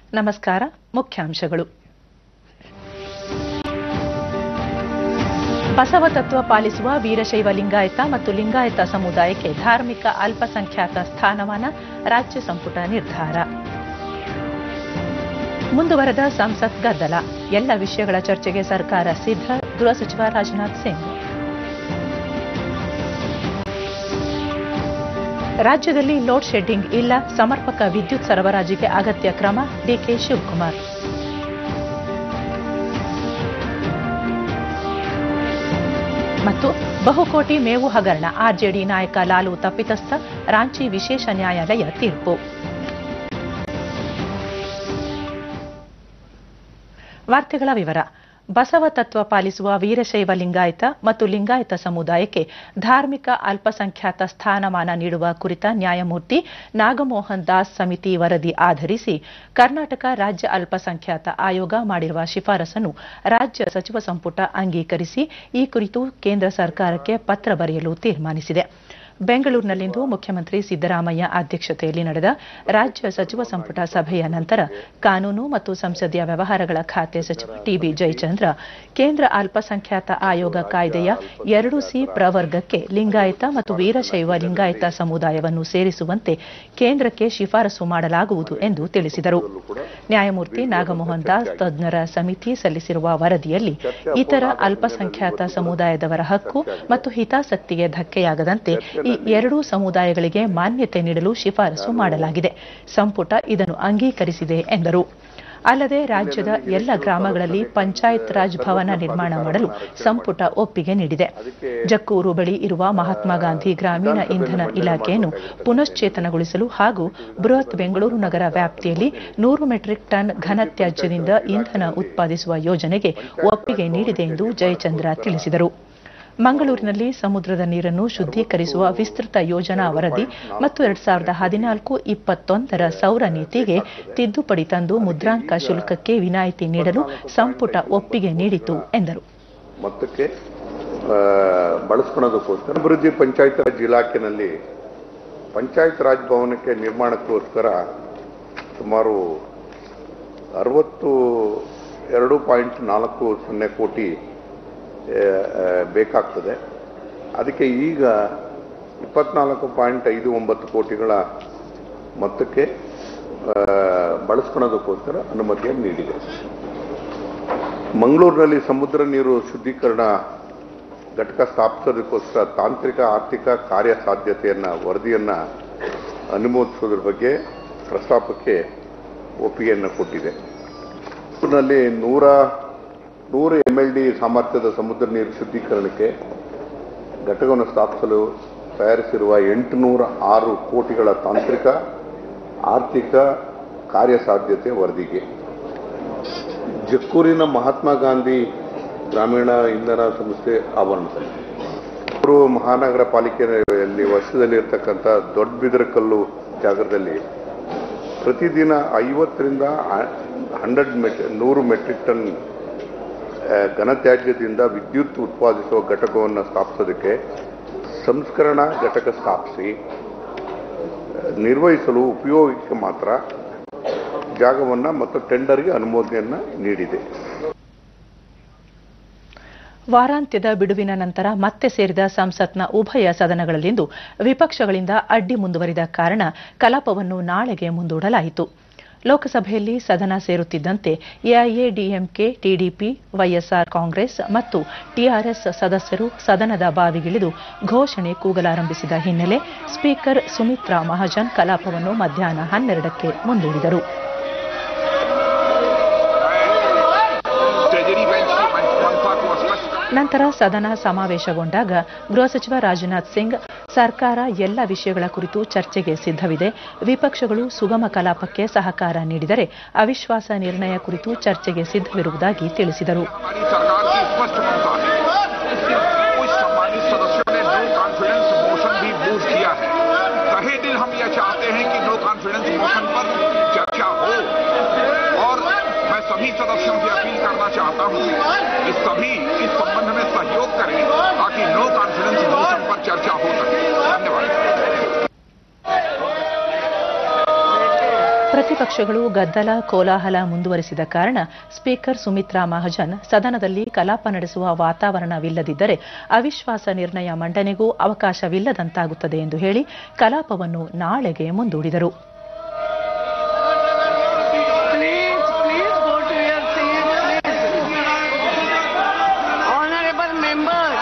ನಮಸ್ಕಾರ ಮುಖ್ಯಾಂಶಗಳು ಬಸವ ತತ್ವ ಪಾಲಿಸುವ ವೀರಶೈವ ಲಿಂಗಾಯತ ಮತ್ತು ಲಿಂಗಾಯತ ಸಮುದಾಯಕ್ಕೆ ಧಾರ್ಮಿಕ ಅಲ್ಪಸಂಖ್ಯಾತ ಸ್ಥಾನಮಾನ ರಾಜ್ಯ ಸಂಪುಟ ನಿರ್ಧಾರ ಮುಂದುವರೆದ ಸಂಸತ್ ಗದ್ದಲ ಎಲ್ಲ ವಿಷಯಗಳ ಚರ್ಚೆಗೆ ಸರ್ಕಾರ ಸಿದ್ಧ ಗೃಹ ಸಚಿವ ರಾಜನಾಥ್ ಸಿಂಗ್ ರಾಜ್ಯದಲ್ಲಿ ಲೋಡ್ ಶೆಡ್ಡಿಂಗ್ ಇಲ್ಲ ಸಮರ್ಪಕ ವಿದ್ಯುತ್ ಸರಬರಾಜಿಗೆ ಅಗತ್ಯ ಕ್ರಮ ಡಿಕೆ ಶಿವಕುಮಾರ್ ಮತ್ತು ಬಹುಕೋಟಿ ಮೇವು ಹಗರಣ ಆರ್ಜೆಡಿ ನಾಯಕ ಲಾಲು ತಪ್ಪಿತಸ್ಥ ರಾಂಚಿ ವಿಶೇಷ ನ್ಯಾಯಾಲಯ ತೀರ್ಪು ವಾರ್ತೆಗಳ ವಿವರ ಬಸವ ತತ್ವ ಪಾಲಿಸುವ ವೀರಶೈವ ಲಿಂಗಾಯತ ಮತ್ತು ಲಿಂಗಾಯತ ಸಮುದಾಯಕ್ಕೆ ಧಾರ್ಮಿಕ ಅಲ್ಪಸಂಖ್ಯಾತ ಸ್ಥಾನಮಾನ ನೀಡುವ ಕುರಿತ ನ್ಯಾಯಮೂರ್ತಿ ನಾಗಮೋಹನ್ ದಾಸ್ ಸಮಿತಿ ವರದಿ ಆಧರಿಸಿ ಕರ್ನಾಟಕ ರಾಜ್ಯ ಅಲ್ಪಸಂಖ್ಯಾತ ಆಯೋಗ ಮಾಡಿರುವ ಶಿಫಾರಸನ್ನು ರಾಜ್ಯ ಸಚಿವ ಸಂಪುಟ ಅಂಗೀಕರಿಸಿ ಈ ಕುರಿತು ಕೇಂದ್ರ ಸರ್ಕಾರಕ್ಕೆ ಪತ್ರ ಬರೆಯಲು ತೀರ್ಮಾನಿಸಿದೆ ಬೆಂಗಳೂರಿನಲ್ಲಿಂದು ಮುಖ್ಯಮಂತ್ರಿ ಸಿದ್ದರಾಮಯ್ಯ ಅಧ್ಯಕ್ಷತೆಯಲ್ಲಿ ನಡೆದ ರಾಜ್ಯ ಸಚಿವ ಸಂಪುಟ ಸಭೆಯ ನಂತರ ಕಾನೂನು ಮತ್ತು ಸಂಸದೀಯ ವ್ಯವಹಾರಗಳ ಖಾತೆ ಸಚಿವ ಟಿಬಿ ಜಯಚಂದ್ರ ಕೇಂದ್ರ ಅಲ್ಪಸಂಖ್ಯಾತ ಆಯೋಗ ಕಾಯ್ದೆಯ ಎರಡು ಸಿ ಪ್ರವರ್ಗಕ್ಕೆ ಲಿಂಗಾಯತ ಮತ್ತು ವೀರಶೈವ ಲಿಂಗಾಯತ ಸಮುದಾಯವನ್ನು ಸೇರಿಸುವಂತೆ ಕೇಂದ್ರಕ್ಕೆ ಶಿಫಾರಸು ಮಾಡಲಾಗುವುದು ಎಂದು ತಿಳಿಸಿದರು ನ್ಯಾಯಮೂರ್ತಿ ನಾಗಮೋಹನ್ ದಾಸ್ ತಜ್ಞರ ಸಮಿತಿ ಸಲ್ಲಿಸಿರುವ ವರದಿಯಲ್ಲಿ ಇತರ ಅಲ್ಪಸಂಖ್ಯಾತ ಸಮುದಾಯದವರ ಹಕ್ಕು ಮತ್ತು ಹಿತಾಸಕ್ತಿಗೆ ಧಕ್ಕೆಯಾಗದಂತೆ ಈ ಎರಡೂ ಸಮುದಾಯಗಳಿಗೆ ಮಾನ್ಯತೆ ನೀಡಲು ಶಿಫಾರಸು ಮಾಡಲಾಗಿದೆ ಸಂಪುಟ ಇದನ್ನು ಅಂಗೀಕರಿಸಿದೆ ಎಂದರು ಅಲ್ಲದೆ ರಾಜ್ಯದ ಎಲ್ಲ ಗ್ರಾಮಗಳಲ್ಲಿ ಪಂಚಾಯತ್ ರಾಜ್ ಭವನ ನಿರ್ಮಾಣ ಮಾಡಲು ಸಂಪುಟ ಒಪ್ಪಿಗೆ ನೀಡಿದೆ ಜಕ್ಕೂರು ಬಳಿ ಇರುವ ಮಹಾತ್ಮ ಗಾಂಧಿ ಗ್ರಾಮೀಣ ಇಂಧನ ಇಲಾಖೆಯನ್ನು ಪುನಶ್ಚೇತನಗೊಳಿಸಲು ಹಾಗೂ ಬೃಹತ್ ಬೆಂಗಳೂರು ನಗರ ವ್ಯಾಪ್ತಿಯಲ್ಲಿ ನೂರು ಮೆಟ್ರಿಕ್ ಟನ್ ಘನತ್ಯಾಜ್ಯದಿಂದ ಇಂಧನ ಉತ್ಪಾದಿಸುವ ಯೋಜನೆಗೆ ಒಪ್ಪಿಗೆ ನೀಡಿದೆ ಎಂದು ಜಯಚಂದ್ರ ತಿಳಿಸಿದರು ಮಂಗಳೂರಿನಲ್ಲಿ ಸಮುದ್ರದ ನೀರನ್ನು ಶುದ್ಧೀಕರಿಸುವ ವಿಸ್ತೃತ ಯೋಜನಾ ವರದಿ ಮತ್ತು ಎರಡ್ ಸಾವಿರದ ಹದಿನಾಲ್ಕು ಇಪ್ಪತ್ತೊಂದರ ಸೌರ ನೀತಿಗೆ ತಿದ್ದುಪಡಿ ತಂದು ಮುದ್ರಾಂಕ ಶುಲ್ಕಕ್ಕೆ ವಿನಾಯಿತಿ ನೀಡಲು ಸಂಪುಟ ಒಪ್ಪಿಗೆ ನೀಡಿತು ಎಂದರು ಮೊತ್ತಕ್ಕೆ ಆ, ಬಳಸ್ಕೊಳ್ಳೋದಕ್ಕೋಸ್ಕರ ಅಭಿವೃದ್ಧಿ ಪಂಚಾಯತ್ ರಾಜ್ ಇಲಾಖೆನಲ್ಲಿ ಪಂಚಾಯತ್ ರಾಜ್ ಭವನಕ್ಕೆ ನಿರ್ಮಾಣಕ್ಕೋಸ್ಕರ ಸುಮಾರು ಅರವತ್ತು ಎರಡು ಪಾಯಿಂಟ್ ನಾಲ್ಕು ಸೊನ್ನೆ ಕೋಟಿ ಆ, ಆ, ಬೇಕಾಗ್ತದೆ ಅದಕ್ಕೆ ಈಗ ಇಪ್ಪತ್ನಾಲ್ಕು ಪಾಯಿಂಟ್ ಐದು ಒಂಬತ್ತು ಕೋಟಿಗಳ ಮೊತ್ತಕ್ಕೆ ಆ, ಬಳಸ್ಕೊಳ್ಳೋದಕ್ಕೋಸ್ಕರ ಅನುಮತಿಯನ್ನು ನೀಡಿದೆ ಮಂಗಳೂರಿನಲ್ಲಿ ಸಮುದ್ರ ನೀರು ಶುದ್ಧೀಕರಣ ಘಟಕ ಸ್ಥಾಪಿಸೋದಕ್ಕೋಸ್ಕರ ತಾಂತ್ರಿಕ ಆರ್ಥಿಕ ಕಾರ್ಯಸಾಧ್ಯತೆಯನ್ನು ವರದಿಯನ್ನು ಅನುಮೋದಿಸೋದ್ರ ಬಗ್ಗೆ ಪ್ರಸ್ತಾಪಕ್ಕೆ ಒಪ್ಪಿಗೆಯನ್ನು ಕೊಟ್ಟಿದೆ ನಲ್ಲಿ ನೂರ ನೂರು ಎಮ್ ಎಲ್ ಡಿ ಸಾಮರ್ಥ್ಯದ ಸಮುದ್ರ ನೀರು ಶುದ್ಧೀಕರಣಕ್ಕೆ ಘಟಕವನ್ನು ಸ್ಥಾಪಿಸಲು ತಯಾರಿಸಿರುವ ಎಂಟುನೂರ ಆರು ಕೋಟಿಗಳ ತಾಂತ್ರಿಕ ಆರ್ಥಿಕ ಕಾರ್ಯಸಾಧ್ಯತೆ ವರದಿಗೆ ಜಕ್ಕೂರಿನ ಮಹಾತ್ಮ ಗಾಂಧಿ ಗ್ರಾಮೀಣ ಇಂಧನ ಸಂಸ್ಥೆ ಆವರಣದಲ್ಲಿ ಅವರು ಮಹಾನಗರ ಪಾಲಿಕೆಯಲ್ಲಿ ವರ್ಷದಲ್ಲಿರ್ತಕ್ಕಂಥ ದೊಡ್ಡ ಬಿದರಕಲ್ಲು ಜಾಗದಲ್ಲಿ ಪ್ರತಿದಿನ ಐವತ್ತರಿಂದ ಹಂಡ್ರೆಡ್ ಮೆಟ್ ನೂರು ಮೆಟ್ರಿಕ್ ಟನ್ ಆ, ಘನತ್ಯಾಜ್ಯದಿಂದ ವಿದ್ಯುತ್ ಉತ್ಪಾದಿಸುವ ಘಟಕವನ್ನು ಸ್ಥಾಪಿಸೋದಕ್ಕೆ ಸಂಸ್ಕರಣಾ ಘಟಕ ಸ್ಥಾಪಿಸಿ ನಿರ್ವಹಿಸಲು ಉಪಯೋಗಕ್ಕೆ ಮಾತ್ರ ಜಾಗವನ್ನು ಮತ್ತು ಟೆಂಡರ್ಗೆ ಅನುಮೋದನೆಯನ್ನು ನೀಡಿದೆ ವಾರಾಂತ್ಯದ ಬಿಡುವಿನ ನಂತರ ಮತ್ತೆ ಸೇರಿದ ಸಂಸತ್ನ ಉಭಯ ಸದನಗಳಲ್ಲಿಂದು ವಿಪಕ್ಷಗಳಿಂದ ಅಡ್ಡಿ ಮುಂದುವರಿದ ಕಾರಣ ಕಲಾಪವನ್ನು ನಾಳೆಗೆ ಮುಂದೂಡಲಾಯಿತು ಲೋಕಸಭೆಯಲ್ಲಿ ಸದನ ಸೇರುತ್ತಿದ್ದಂತೆ ಎಐಎಡಿಎಂಕೆ ಟಿಡಿಪಿ ವೈಎಸ್ಆರ್ ಕಾಂಗ್ರೆಸ್ ಮತ್ತು ಟಿಆರ್ಎಸ್ ಸದಸ್ಯರು ಸದನದ ಬಾವಿಗಿಳಿದು ಘೋಷಣೆ ಕೂಗಲಾರಂಭಿಸಿದ ಹಿನ್ನೆಲೆ ಸ್ಪೀಕರ್ ಸುಮಿತ್ರಾ ಮಹಾಜನ್ ಕಲಾಪವನ್ನು ಮಧ್ಯಾಹ್ನ ಹನ್ನೆರಡಕ್ಕೆ ಮುಂದೂಡಿದರು ट्रेजरी बेंच की मंशा को स्पष्ट ನಂತರ ಸದನ ಸಮಾವೇಶಗೊಂಡಾಗ ಗೃಹ ಸಚಿವ ರಾಜನಾಥ್ ಸಿಂಗ್ ಸರ್ಕಾರ ಎಲ್ಲ ವಿಷಯಗಳ ಕುರಿತು ಚರ್ಚೆಗೆ ಸಿದ್ಧವಿದೆ ವಿಪಕ್ಷಗಳು ಸುಗಮ ಕಲಾಪಕ್ಕೆ ಸಹಕಾರ ನೀಡಿದರೆ ಅವಿಶ್ವಾಸ ನಿರ್ಣಯ ಕುರಿತು ಚರ್ಚೆಗೆ ಸಿದ್ಧವಿರುವುದಾಗಿ ತಿಳಿಸಿದರು हमारी सरकार की स्पष्ट मंशा है कुछ सम्मानित सदस्यों ने नो कॉन्फिडेंस मोशन भी मूव किया है तहे दिल हम यह चाहते हैं कि नो कॉन्फिडेंस मोशन पर चर्चा हो और मैं सभी सदस्यों से अपील करना चाहता हूं कि सभी इस संबंध में सहयोग करें ताकि नो कॉन्फिडेंस मोशन पर चर्चा हो सके धन्यवाद ಪ್ರತಿಪಕ್ಷ ವಿಪಕ್ಷಗಳು ಗದ್ದಲ ಕೋಲಾಹಲ ಮುಂದುವರಿಸಿದ ಕಾರಣ ಸ್ಪೀಕರ್ ಸುಮಿತ್ರಾ ಮಹಾಜನ್ ಸದನದಲ್ಲಿ ಕಲಾಪ ನಡೆಸುವ ವಾತಾವರಣವಿಲ್ಲದಿದ್ದರೆ ಅವಿಶ್ವಾಸ ನಿರ್ಣಯ ಮಂಡನೆಗೂ ಅವಕಾಶವಿಲ್ಲದಂತಾಗುತ್ತದೆ ಎಂದು ಹೇಳಿ ಕಲಾಪವನ್ನು ನಾಳೆಗೆ ಮುಂದೂಡಿದರು Please, please go to your seats, please. Honorable members,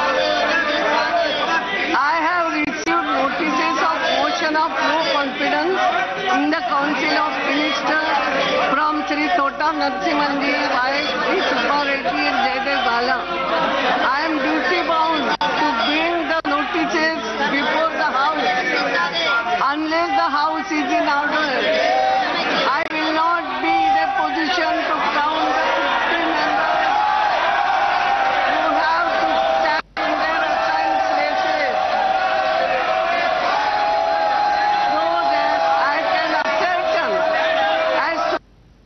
I have received notices of motion of no confidence in the Council of Ministers from Sri Tota Narsimandi, Y. Sri Subba Reddy and Jaydev Gala. I am duty bound to bring the notices before the House. Unless the House is in order, I will not be in a position to count the 50 members who have to stand in their assigned places so that I can ascertain as to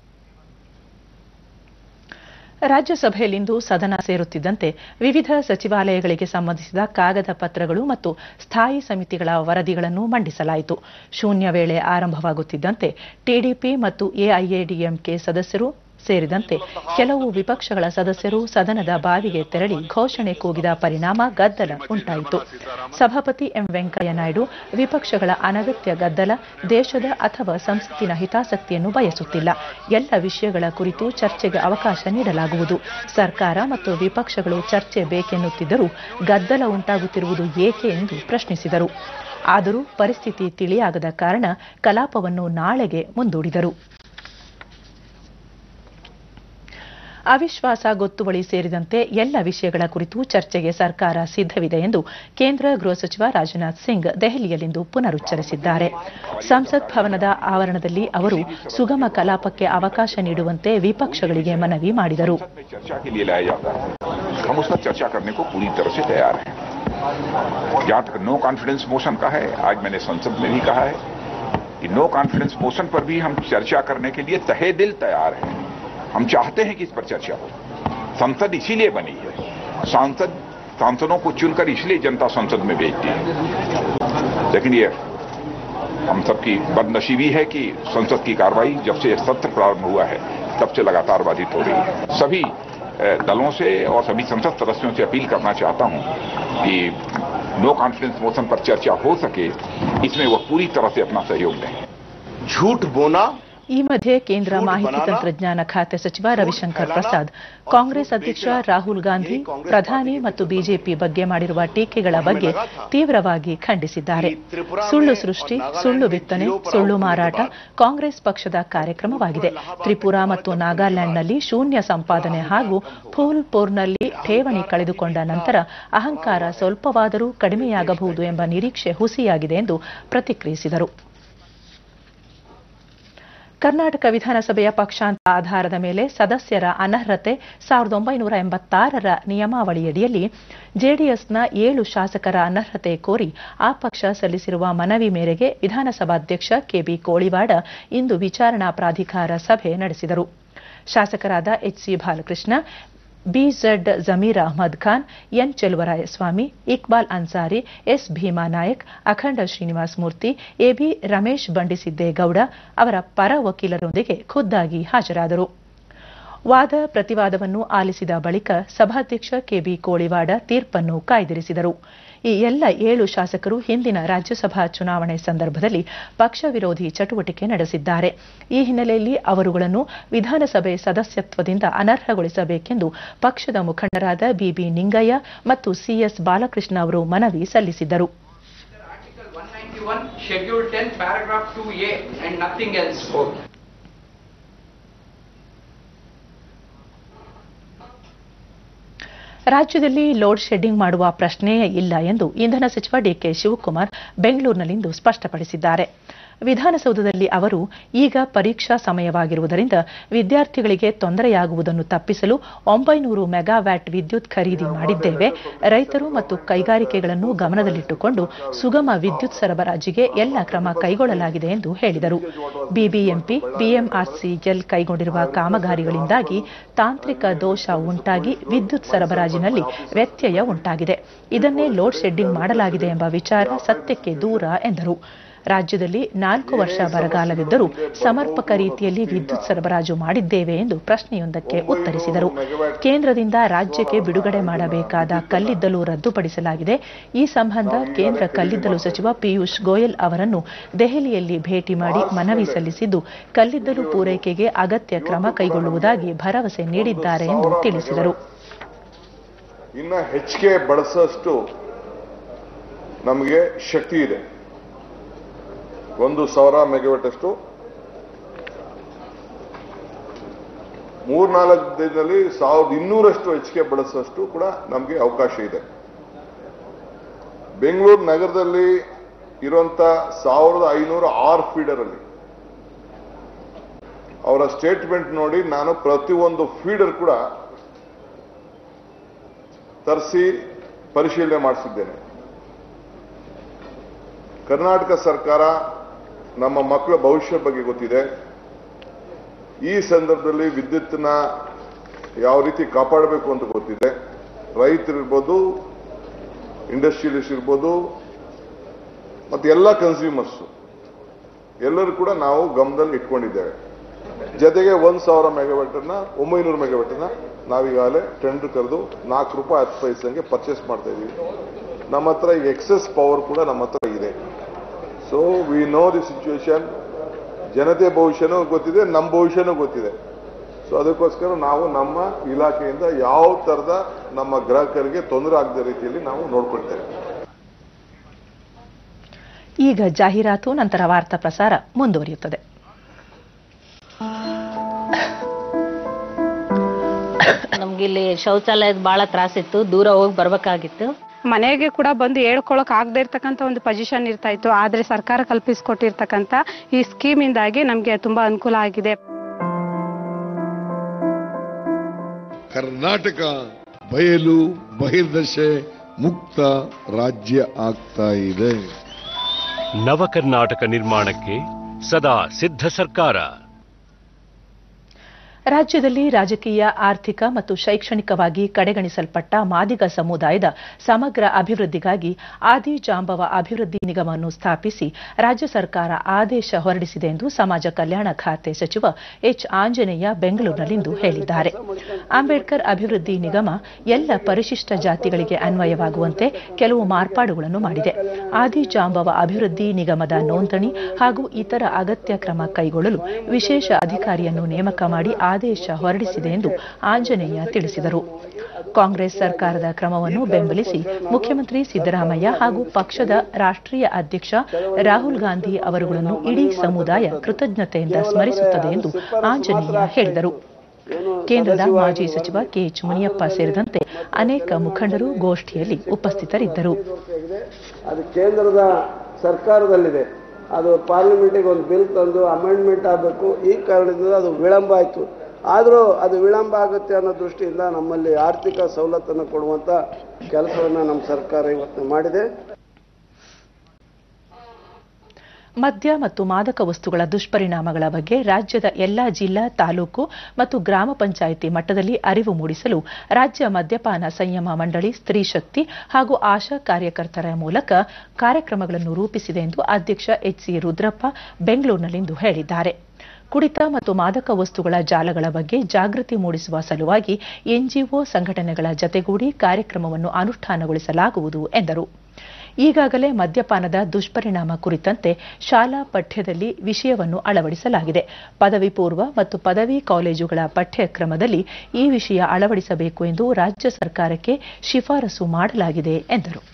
ರಾಜ್ಯಸಭೆಯಲ್ಲಿಂದು ಸದನ ಸೇರುತ್ತಿದ್ದಂತೆ ವಿವಿಧ ಸಚಿವಾಲಯಗಳಿಗೆ ಸಂಬಂಧಿಸಿದ ಕಾಗದ ಪತ್ರಗಳು ಮತ್ತು ಸ್ಥಾಯಿ ಸಮಿತಿಗಳ ವರದಿಗಳನ್ನು ಮಂಡಿಸಲಾಯಿತು ಶೂನ್ಯ ವೇಳೆ ಆರಂಭವಾಗುತ್ತಿದ್ದಂತೆ ಟಿಡಿಪಿ ಮತ್ತು ಎಐಎಡಿಎಂಕೆ ಸದಸ್ಯರು ಸೇರಿದಂತೆ ಕೆಲವು ವಿಪಕ್ಷಗಳ ಸದಸ್ಯರು ಸದನದ ಬಾವಿಗೆ ತೆರಳಿ ಘೋಷಣೆ ಕೂಗಿದ ಪರಿಣಾಮ ಗದ್ದಲ ಉಂಟಾಯಿತು ಸಭಾಪತಿ ಎಂ ವೆಂಕಯ್ಯ ನಾಯ್ಡು ವಿಪಕ್ಷಗಳ ಅನಗತ್ಯ ಗದ್ದಲ ದೇಶದ ಅಥವಾ ಸಂಸತ್ತಿನ ಹಿತಾಸಕ್ತಿಯನ್ನು ಬಯಸುತ್ತಿಲ್ಲ ಎಲ್ಲ ವಿಷಯಗಳ ಕುರಿತು ಚರ್ಚೆಗೆ ಅವಕಾಶ ನೀಡಲಾಗುವುದು ಸರ್ಕಾರ ಮತ್ತು ವಿಪಕ್ಷಗಳು ಚರ್ಚೆ ಬೇಕೆನ್ನುತ್ತಿದ್ದರೂ ಗದ್ದಲ ಉಂಟಾಗುತ್ತಿರುವುದು ಏಕೆ ಎಂದು ಪ್ರಶ್ನಿಸಿದರು ಆದರೂ ಪರಿಸ್ಥಿತಿ ತಿಳಿಯಾಗದ ಕಾರಣ ಕಲಾಪವನ್ನು ನಾಳೆಗೆ ಮುಂದೂಡಿದರು ಅವಿಶ್ವಾಸ ಗೊತ್ತುವಳಿ ಸೇರಿದಂತೆ ಎಲ್ಲ ವಿಷಯಗಳ ಕುರಿತು ಚರ್ಚೆಗೆ ಸರ್ಕಾರ ಸಿದ್ಧವಿದೆ ಎಂದು ಕೇಂದ್ರ ಗೃಹ ಸಚಿವ ರಾಜನಾಥ್ ಸಿಂಗ್ ದೆಹಲಿಯಲ್ಲಿಂದು ಪುನರುಚ್ಚರಿಸಿದ್ದಾರೆ ಸಂಸತ್ ಭವನದ ಆವರಣದಲ್ಲಿ ಅವರು ಸುಗಮ ಕಲಾಪಕ್ಕೆ ಅವಕಾಶ ನೀಡುವಂತೆ ವಿಪಕ್ಷಗಳಿಗೆ ಮನವಿ ಮಾಡಿದರು संसद में चर्चा के लिए लाया जाता है हम उस पर चर्चा करने को पूरी तरह से तैयार हैं जहां तक नो कॉन्फिडेंस मोशन का है आज मैंने संसद में भी कहा है कि नो कॉन्फिडेंस मोशन पर भी हम चर्चा करने के लिए तहे दिल तैयार हैं हम चाहते हैं कि इस पर चर्चा हो संसद इसीलिए बनी है सांसद सांसदों को चुनकर इसलिए जनता संसद में भेजती है लेकिन ये हम सबकी बदनसीबी है कि संसद की कार्रवाई जब से सत्र प्रारंभ हुआ है तब से लगातार बाधित हो रही है सभी अ, दलों से और सभी संसद सदस्यों से अपील करना चाहता हूं कि नो कॉन्फिडेंस मोशन पर चर्चा हो सके इसमें वह पूरी तरह से अपना सहयोग दें झूठ बोना ಈ ಮಧ್ಯೆ ಕೇಂದ್ರ ಮಾಹಿತಿ ತಂತ್ರಜ್ಞಾನ ಖಾತೆ ಸಚಿವ ರವಿಶಂಕರ್ ಪ್ರಸಾದ್ ಕಾಂಗ್ರೆಸ್ ಅಧ್ಯಕ್ಷ ರಾಹುಲ್ ಗಾಂಧಿ ಪ್ರಧಾನಿ ಮತ್ತು ಬಿಜೆಪಿ ಬಗ್ಗೆ ಮಾಡಿರುವ ಟೀಕೆಗಳ ಬಗ್ಗೆ ತೀವ್ರವಾಗಿ ಖಂಡಿಸಿದ್ದಾರೆ ಸುಳ್ಳು ಸೃಷ್ಟಿ ಸುಳ್ಳು ಬಿತ್ತನೆ ಸುಳ್ಳು ಮಾರಾಟ ಕಾಂಗ್ರೆಸ್ ಪಕ್ಷದ ಕಾರ್ಯಕ್ರಮವಾಗಿದೆ ತ್ರಿಪುರಾ ಮತ್ತು ನಾಗಾಲ್ಯಾಂಡ್ನಲ್ಲಿ ಶೂನ್ಯ ಸಂಪಾದನೆ ಹಾಗೂ ಫೂಲ್ಪುರ್ನಲ್ಲಿ ಠೇವಣಿ ಕಳೆದುಕೊಂಡ ನಂತರ ಅಹಂಕಾರ ಸ್ವಲ್ಪವಾದರೂ ಕಡಿಮೆಯಾಗಬಹುದು ಎಂಬ ನಿರೀಕ್ಷೆ ಹುಸಿಯಾಗಿದೆ ಎಂದು ಪ್ರತಿಕ್ರಿಯಿಸಿದರು ಕರ್ನಾಟಕ ವಿಧಾನಸಭೆಯ ಪಕ್ಷಾಂತರ ಆಧಾರದ ಮೇಲೆ ಸದಸ್ಯರ ಅನರ್ಹತೆ ಸಾವಿರದ ಒಂಬೈನೂರ ಎಂಬತ್ತಾರರ ನಿಯಮಾವಳಿಯಡಿಯಲ್ಲಿ ಜೆಡಿಎಸ್ನ ಏಳು ಶಾಸಕರ ಅನರ್ಹತೆ ಕೋರಿ ಆ ಪಕ್ಷ ಸಲ್ಲಿಸಿರುವ ಮನವಿ ಮೇರೆಗೆ ವಿಧಾನಸಭಾಧ್ಯಕ್ಷ ಕೆಬಿ ಕೋಳಿವಾಡ ಇಂದು ವಿಚಾರಣಾ ಪ್ರಾಧಿಕಾರ ಸಭೆ ನಡೆಸಿದರು ಶಾಸಕರಾದ H C Balakrishna B Z Zameer Ahmed Khan N Cheluvarayaswamy Iqbal Ansari S Bhima Naik Akhanda Srinivas Murthy A B Ramesh Bandisiddegowda ಅವರ ಪರ ವಕೀಲರೊಂದಿಗೆ ಖುದ್ದಾಗಿ ಹಾಜರಾದರು ವಾದ ಪ್ರತಿವಾದವನ್ನು ಆಲಿಸಿದ ಬಳಿಕ ಸಭಾಧ್ಯಕ್ಷ ಕೆಬಿ ಕೋಳಿವಾಡ ತೀರ್ಪನ್ನು ಕಾಯ್ದಿರಿಸಿದರು ಈ ಎಲ್ಲ ಏಳು ಶಾಸಕರು ಹಿಂದಿನ ರಾಜ್ಯಸಭಾ ಚುನಾವಣೆ ಸಂದರ್ಭದಲ್ಲಿ ಪಕ್ಷ ವಿರೋಧಿ ಚಟುವಟಿಕೆ ನಡೆಸಿದ್ದಾರೆ ಈ ಹಿನ್ನೆಲೆಯಲ್ಲಿ ಅವರುಗಳನ್ನು ವಿಧಾನಸಭೆ ಸದಸ್ಯತ್ವದಿಂದ ಅನರ್ಹಗೊಳಿಸಬೇಕೆಂದು ಪಕ್ಷದ ಮುಖಂಡರಾದ ಬಿಬಿ ನಿಂಗಯ್ಯ ಮತ್ತು ಸಿಎಸ್ ಬಾಲಕೃಷ್ಣ ಅವರು ಮನವಿ ಸಲ್ಲಿಸಿದ್ದರು Article 191, Schedule 10, Paragraph 2A, and nothing else. ರಾಜ್ಯದಲ್ಲಿ ಲೋಡ್ ಶೆಡ್ಡಿಂಗ್ ಮಾಡುವ ಪ್ರಶ್ನೆಯೇ ಇಲ್ಲ ಎಂದು ಇಂಧನ ಸಚಿವ ಡಿಕೆ ಶಿವಕುಮಾರ್ ಬೆಂಗಳೂರಿನಲ್ಲಿಂದು ಸ್ಪಷ್ಟಪಡಿಸಿದ್ದಾರೆ ವಿಧಾನಸೌಧದಲ್ಲಿ ಅವರು ಈಗ ಪರೀಕ್ಷಾ ಸಮಯವಾಗಿರುವುದರಿಂದ ವಿದ್ಯಾರ್ಥಿಗಳಿಗೆ ತೊಂದರೆಯಾಗುವುದನ್ನು ತಪ್ಪಿಸಲು ಒಂಬೈನೂರು ಮೆಗಾವ್ಯಾಟ್ ವಿದ್ಯುತ್ ಖರೀದಿ ಮಾಡಿದ್ದೇವೆ ರೈತರು ಮತ್ತು ಕೈಗಾರಿಕೆಗಳನ್ನು ಗಮನದಲ್ಲಿಟ್ಟುಕೊಂಡು ಸುಗಮ ವಿದ್ಯುತ್ ಸರಬರಾಜಿಗೆ ಎಲ್ಲ ಕ್ರಮ ಕೈಗೊಳ್ಳಲಾಗಿದೆ ಎಂದು ಹೇಳಿದರು ಬಿಬಿಎಂಪಿ ಬಿಎಂಆರ್ಸಿಎಲ್ ಕೈಗೊಂಡಿರುವ ಕಾಮಗಾರಿಗಳಿಂದಾಗಿ ತಾಂತ್ರಿಕ ದೋಷ ಉಂಟಾಗಿ ವಿದ್ಯುತ್ ಸರಬರಾಜಿನಲ್ಲಿ ವ್ಯತ್ಯಯ ಉಂಟಾಗಿದೆ ಇದನ್ನೇ ಲೋಡ್ ಶೆಡ್ಡಿಂಗ್ ಮಾಡಲಾಗಿದೆ ಎಂಬ ವಿಚಾರ ಸತ್ಯಕ್ಕೆ ದೂರ ಎಂದರು ರಾಜ್ಯದಲ್ಲಿ ನಾಲ್ಕು ವರ್ಷ ಬರಗಾಲವಿದ್ದರೂ ಸಮರ್ಪಕ ರೀತಿಯಲ್ಲಿ ವಿದ್ಯುತ್ ಸರಬರಾಜು ಮಾಡಿದ್ದೇವೆ ಎಂದು ಪ್ರಶ್ನೆಯೊಂದಕ್ಕೆ ಉತ್ತರಿಸಿದರು ಕೇಂದ್ರದಿಂದ ರಾಜ್ಯಕ್ಕೆ ಬಿಡುಗಡೆ ಮಾಡಬೇಕಾದ ಕಲ್ಲಿದ್ದಲು ರದ್ದುಪಡಿಸಲಾಗಿದೆ ಈ ಸಂಬಂಧ ಕೇಂದ್ರ ಕಲ್ಲಿದ್ದಲು ಸಚಿವ ಪಿಯೂಷ್ ಗೋಯಲ್ ಅವರನ್ನು ದೆಹಲಿಯಲ್ಲಿ ಭೇಟಿ ಮಾಡಿ ಮನವಿ ಸಲ್ಲಿಸಿದ್ದು ಕಲ್ಲಿದ್ದಲು ಪೂರೈಕೆಗೆ ಅಗತ್ಯ ಕ್ರಮ ಕೈಗೊಳ್ಳುವುದಾಗಿ ಭರವಸೆ ನೀಡಿದ್ದಾರೆ ಎಂದು ತಿಳಿಸಿದರು ಇನ್ನ ಹೆಚ್ಚಿಗೆ ಬಳಸೋಷ್ಟು ನಮಗೆ ಶಕ್ತಿ ಇದೆ ಒಂದು ಸಾವಿರ ಮೆಗಾವಾಟ್ ಅಷ್ಟು ಮೂರ್ನಾಲ್ಕು ದಿನದಲ್ಲಿ ಸಾವಿರದ ಇನ್ನೂರಷ್ಟು ಹೆಚ್ಚಿಗೆ ಬಳಸೋಷ್ಟು ಕೂಡ ನಮಗೆ ಅವಕಾಶ ಇದೆ ಬೆಂಗಳೂರು ನಗರದಲ್ಲಿ ಇರುವಂತ ಸಾವಿರದ ಐನೂರ ಆರು ಫೀಡರ್ ಅಲ್ಲಿ ಅವರ ಸ್ಟೇಟ್ಮೆಂಟ್ ನೋಡಿ ನಾನು ಪ್ರತಿಯೊಂದು ಫೀಡರ್ ಕೂಡ ತರಿಸಿ ಪರಿಶೀಲನೆ ಮಾಡಿಸಿದ್ದೇನೆ ಕರ್ನಾಟಕ ಸರ್ಕಾರ ನಮ್ಮ ಮಕ್ಕಳ ಭವಿಷ್ಯ ಬಗ್ಗೆ ಗೊತ್ತಿದೆ ಈ ಸಂದರ್ಭದಲ್ಲಿ ವಿದ್ಯುತ್ತನ್ನ ಯಾವ ರೀತಿ ಕಾಪಾಡಬೇಕು ಅಂತ ಗೊತ್ತಿದೆ ರೈತರಿರ್ಬೋದು ಇಂಡಸ್ಟ್ರಿಯಲಿಸ್ಟ್ ಇರ್ಬೋದು ಮತ್ತು ಎಲ್ಲ ಕನ್ಸ್ಯೂಮರ್ಸ್ ಎಲ್ಲರೂ ಕೂಡ ನಾವು ಗಮನದಲ್ಲಿ ಇಟ್ಕೊಂಡಿದ್ದೇವೆ ಜೊತೆಗೆ ಒಂದ್ ಸಾವಿರ ಮೆಗಾವಾಟ್ ಅನ್ನ ಒಂಬೈನೂರು ಮೆಗಾವಾಟ್ ಅನ್ನ ನಾವೀಗಾಗಲೇ ಟೆಂಡರ್ ಕರೆದು ನಾಲ್ಕು ರೂಪಾಯಿ ಹತ್ತು ಪೈಸಂಗೆ ಪರ್ಚೇಸ್ ಮಾಡ್ತಾ ಇದೀವಿ ನಮ್ಮ ಹತ್ರ ಈಗ ಎಕ್ಸೆಸ್ ಪವರ್ ಕೂಡ ನಮ್ಮ ಹತ್ರ ಇದೆ so we know the situation ಜನತೆ ಭವಿಷ್ಯನೂ ಗೊತ್ತಿದೆ ನಮ್ಮ ಭವಿಷ್ಯನೂ ಗೊತ್ತಿದೆ ಸೊ ಅದಕ್ಕೋಸ್ಕರ ನಾವು ನಮ್ಮ ಇಲಾಖೆಯಿಂದ ಯಾವ ತರದ ನಮ್ಮ ಗ್ರಾಹಕರಿಗೆ ತೊಂದರೆ ಆಗದ ರೀತಿಯಲ್ಲಿ ನಾವು ನೋಡ್ಕೊಳ್ತೇವೆ ಈಗ ಜಾಹೀರಾತು ನಂತರ ವಾರ್ತಾ ಪ್ರಸಾರ ಮುಂದುವರಿಯುತ್ತದೆ ನಮ್ಗೆ ಇಲ್ಲಿ ಶೌಚಾಲಯದ ಬಹಳ ತ್ರಾಸಿತ್ತು ದೂರ ಹೋಗಿ ಬರ್ಬೇಕಾಗಿತ್ತು ಮನೆಗೆ ಕೂಡ ಬಂದು ಹೇಳ್ಕೊಳಕ್ ಆಗದೆ ಇರ್ತಕ್ಕಂಥ ಒಂದು ಪೊಸಿಷನ್ ಇರ್ತಾ ಇತ್ತು ಆದ್ರೆ ಸರ್ಕಾರ ಕಲ್ಪಿಸಿಕೊಟ್ಟಿರ್ತಕ್ಕಂಥ ಈ ಸ್ಕೀಮಿಂದಾಗಿ ನಮ್ಗೆ ತುಂಬಾ ಅನುಕೂಲ ಆಗಿದೆ ಕರ್ನಾಟಕ ಬಯಲು ಬಹಿರ್ದಶೆ ಮುಕ್ತ ರಾಜ್ಯ ಆಗ್ತಾ ಇದೆ ನವಕರ್ನಾಟಕ ನಿರ್ಮಾಣಕ್ಕೆ ಸದಾ ಸಿದ್ಧ ಸರ್ಕಾರ ರಾಜ್ಯದಲ್ಲಿ ರಾಜಕೀಯ ಆರ್ಥಿಕ ಮತ್ತು ಶೈಕ್ಷಣಿಕವಾಗಿ ಕಡೆಗಣಿಸಲ್ಪಟ್ಟ ಮಾದಿಗ ಸಮುದಾಯದ ಸಮಗ್ರ ಅಭಿವೃದ್ಧಿಗಾಗಿ ಆದಿ ಜಾಂಬವ ಅಭಿವೃದ್ಧಿ ನಿಗಮವನ್ನು ಸ್ಥಾಪಿಸಿ ರಾಜ್ಯ ಸರ್ಕಾರ ಆದೇಶ ಹೊರಡಿಸಿದೆ ಎಂದು ಸಮಾಜ ಕಲ್ಯಾಣ ಖಾತೆ ಸಚಿವ ಎಚ್ ಆಂಜನೇಯ ಬೆಂಗಳೂರಿನಲ್ಲಿಂದು ಹೇಳಿದ್ದಾರೆ ಅಂಬೇಡ್ಕರ್ ಅಭಿವೃದ್ಧಿ ನಿಗಮ ಎಲ್ಲ ಪರಿಶಿಷ್ಟ ಜಾತಿಗಳಿಗೆ ಅನ್ವಯವಾಗುವಂತೆ ಕೆಲವು ಮಾರ್ಪಾಡುಗಳನ್ನು ಮಾಡಿದೆ ಆದಿ ಜಾಂಬವ ಅಭಿವೃದ್ಧಿ ನಿಗಮದ ನೋಂದಣಿ ಹಾಗೂ ಇತರ ಅಗತ್ಯ ಕ್ರಮ ಕೈಗೊಳ್ಳಲು ವಿಶೇಷ ಅಧಿಕಾರಿಯನ್ನು ನೇಮಕ ಮಾಡಿ ಆದೇಶ ಹೊರಡಿಸಿದೆ ಎಂದು ಆಂಜನೇಯ ತಿಳಿಸಿದರು ಕಾಂಗ್ರೆಸ್ ಸರ್ಕಾರದ ಕ್ರಮವನ್ನು ಬೆಂಬಲಿಸಿ ಮುಖ್ಯಮಂತ್ರಿ ಸಿದ್ದರಾಮಯ್ಯ ಹಾಗೂ ಪಕ್ಷದ ರಾಷ್ಟ್ರೀಯ ಅಧ್ಯಕ್ಷ ರಾಹುಲ್ ಗಾಂಧಿ ಅವರುಗಳನ್ನು ಇಡೀ ಸಮುದಾಯ ಕೃತಜ್ಞತೆಯಿಂದ ಸ್ಮರಿಸುತ್ತದೆ ಎಂದು ಆಂಜನೇಯ ಹೇಳಿದರು ಕೇಂದ್ರದ ಮಾಜಿ ಸಚಿವ ಕೆಎಚ್ ಮುನಿಯಪ್ಪ ಸೇರಿದಂತೆ ಅನೇಕ ಮುಖಂಡರು ಗೋಷ್ಠಿಯಲ್ಲಿ ಉಪಸ್ಥಿತರಿದ್ದರು ಅದು ಕೇಂದ್ರದ ಸರ್ಕಾರದಲ್ಲಿದೆ ಅದು ಪಾರ್ಲಿಮೆಂಟಿಗೆ ಒಂದು ಬಿಲ್ ತಂದು ಅಮೆಂಡ್ಮೆಂಟ್ ಆಗಬೇಕು ಈ ಕಾರಣದಿಂದ ಅದು ವಿಳಂಬ ಆಯಿತು ಆದರೂ ಅದು ವಿಳಂಬ ಆಗುತ್ತೆ ಅನ್ನೋ ದೃಷ್ಟಿಯಿಂದ ನಮ್ಮಲ್ಲಿ ಆರ್ಥಿಕ ಸವಲತ್ತನ್ನು ಕೊಡುವಂಥ ಕೆಲಸವನ್ನು ನಮ್ಮ ಸರ್ಕಾರ ಇವತ್ತು ಮಾಡಿದೆ ಮದ್ಯ ಮತ್ತು ಮಾದಕ ವಸ್ತುಗಳ ದುಷ್ಪರಿಣಾಮಗಳ ಬಗ್ಗೆ ರಾಜ್ಯದ ಎಲ್ಲಾ ಜಿಲ್ಲಾ ತಾಲೂಕು ಮತ್ತು ಗ್ರಾಮ ಪಂಚಾಯಿತಿ ಮಟ್ಟದಲ್ಲಿ ಅರಿವು ಮೂಡಿಸಲು ರಾಜ್ಯ ಮದ್ಯಪಾನ ಸಂಯಮ ಮಂಡಳಿ ಸ್ತ್ರೀ ಶಕ್ತಿ ಹಾಗೂ ಆಶಾ ಕಾರ್ಯಕರ್ತರ ಮೂಲಕ ಕಾರ್ಯಕ್ರಮಗಳನ್ನು ರೂಪಿಸಿದೆ ಎಂದು ಅಧ್ಯಕ್ಷ ಎಚ್ಸಿ ರುದ್ರಪ್ಪ ಬೆಂಗಳೂರಿನಲ್ಲಿಂದು ಹೇಳಿದ್ದಾರೆ ಕುಡಿತ ಮತ್ತು ಮಾದಕ ವಸ್ತುಗಳ ಜಾಲಗಳ ಬಗ್ಗೆ ಜಾಗೃತಿ ಮೂಡಿಸುವ ಸಲುವಾಗಿ ಎನ್ಜಿಒ ಸಂಘಟನೆಗಳ ಜತೆಗೂಡಿ ಕಾರ್ಯಕ್ರಮವನ್ನು ಅನುಷ್ಠಾನಗೊಳಿಸಲಾಗುವುದು ಎಂದರು ಈಗಾಗಲೇ ಮದ್ಯಪಾನದ ದುಷ್ಪರಿಣಾಮ ಕುರಿತಂತೆ ಶಾಲಾ ಪಠ್ಯದಲ್ಲಿ ವಿಷಯವನ್ನು ಅಳವಡಿಸಲಾಗಿದೆ ಪದವಿ ಪೂರ್ವ ಮತ್ತು ಪದವಿ ಕಾಲೇಜುಗಳ ಪಠ್ಯಕ್ರಮದಲ್ಲಿ ಈ ವಿಷಯ ಅಳವಡಿಸಬೇಕು ಎಂದು ರಾಜ್ಯ ಸರ್ಕಾರಕ್ಕೆ ಶಿಫಾರಸು ಮಾಡಲಾಗಿದೆ ಎಂದರು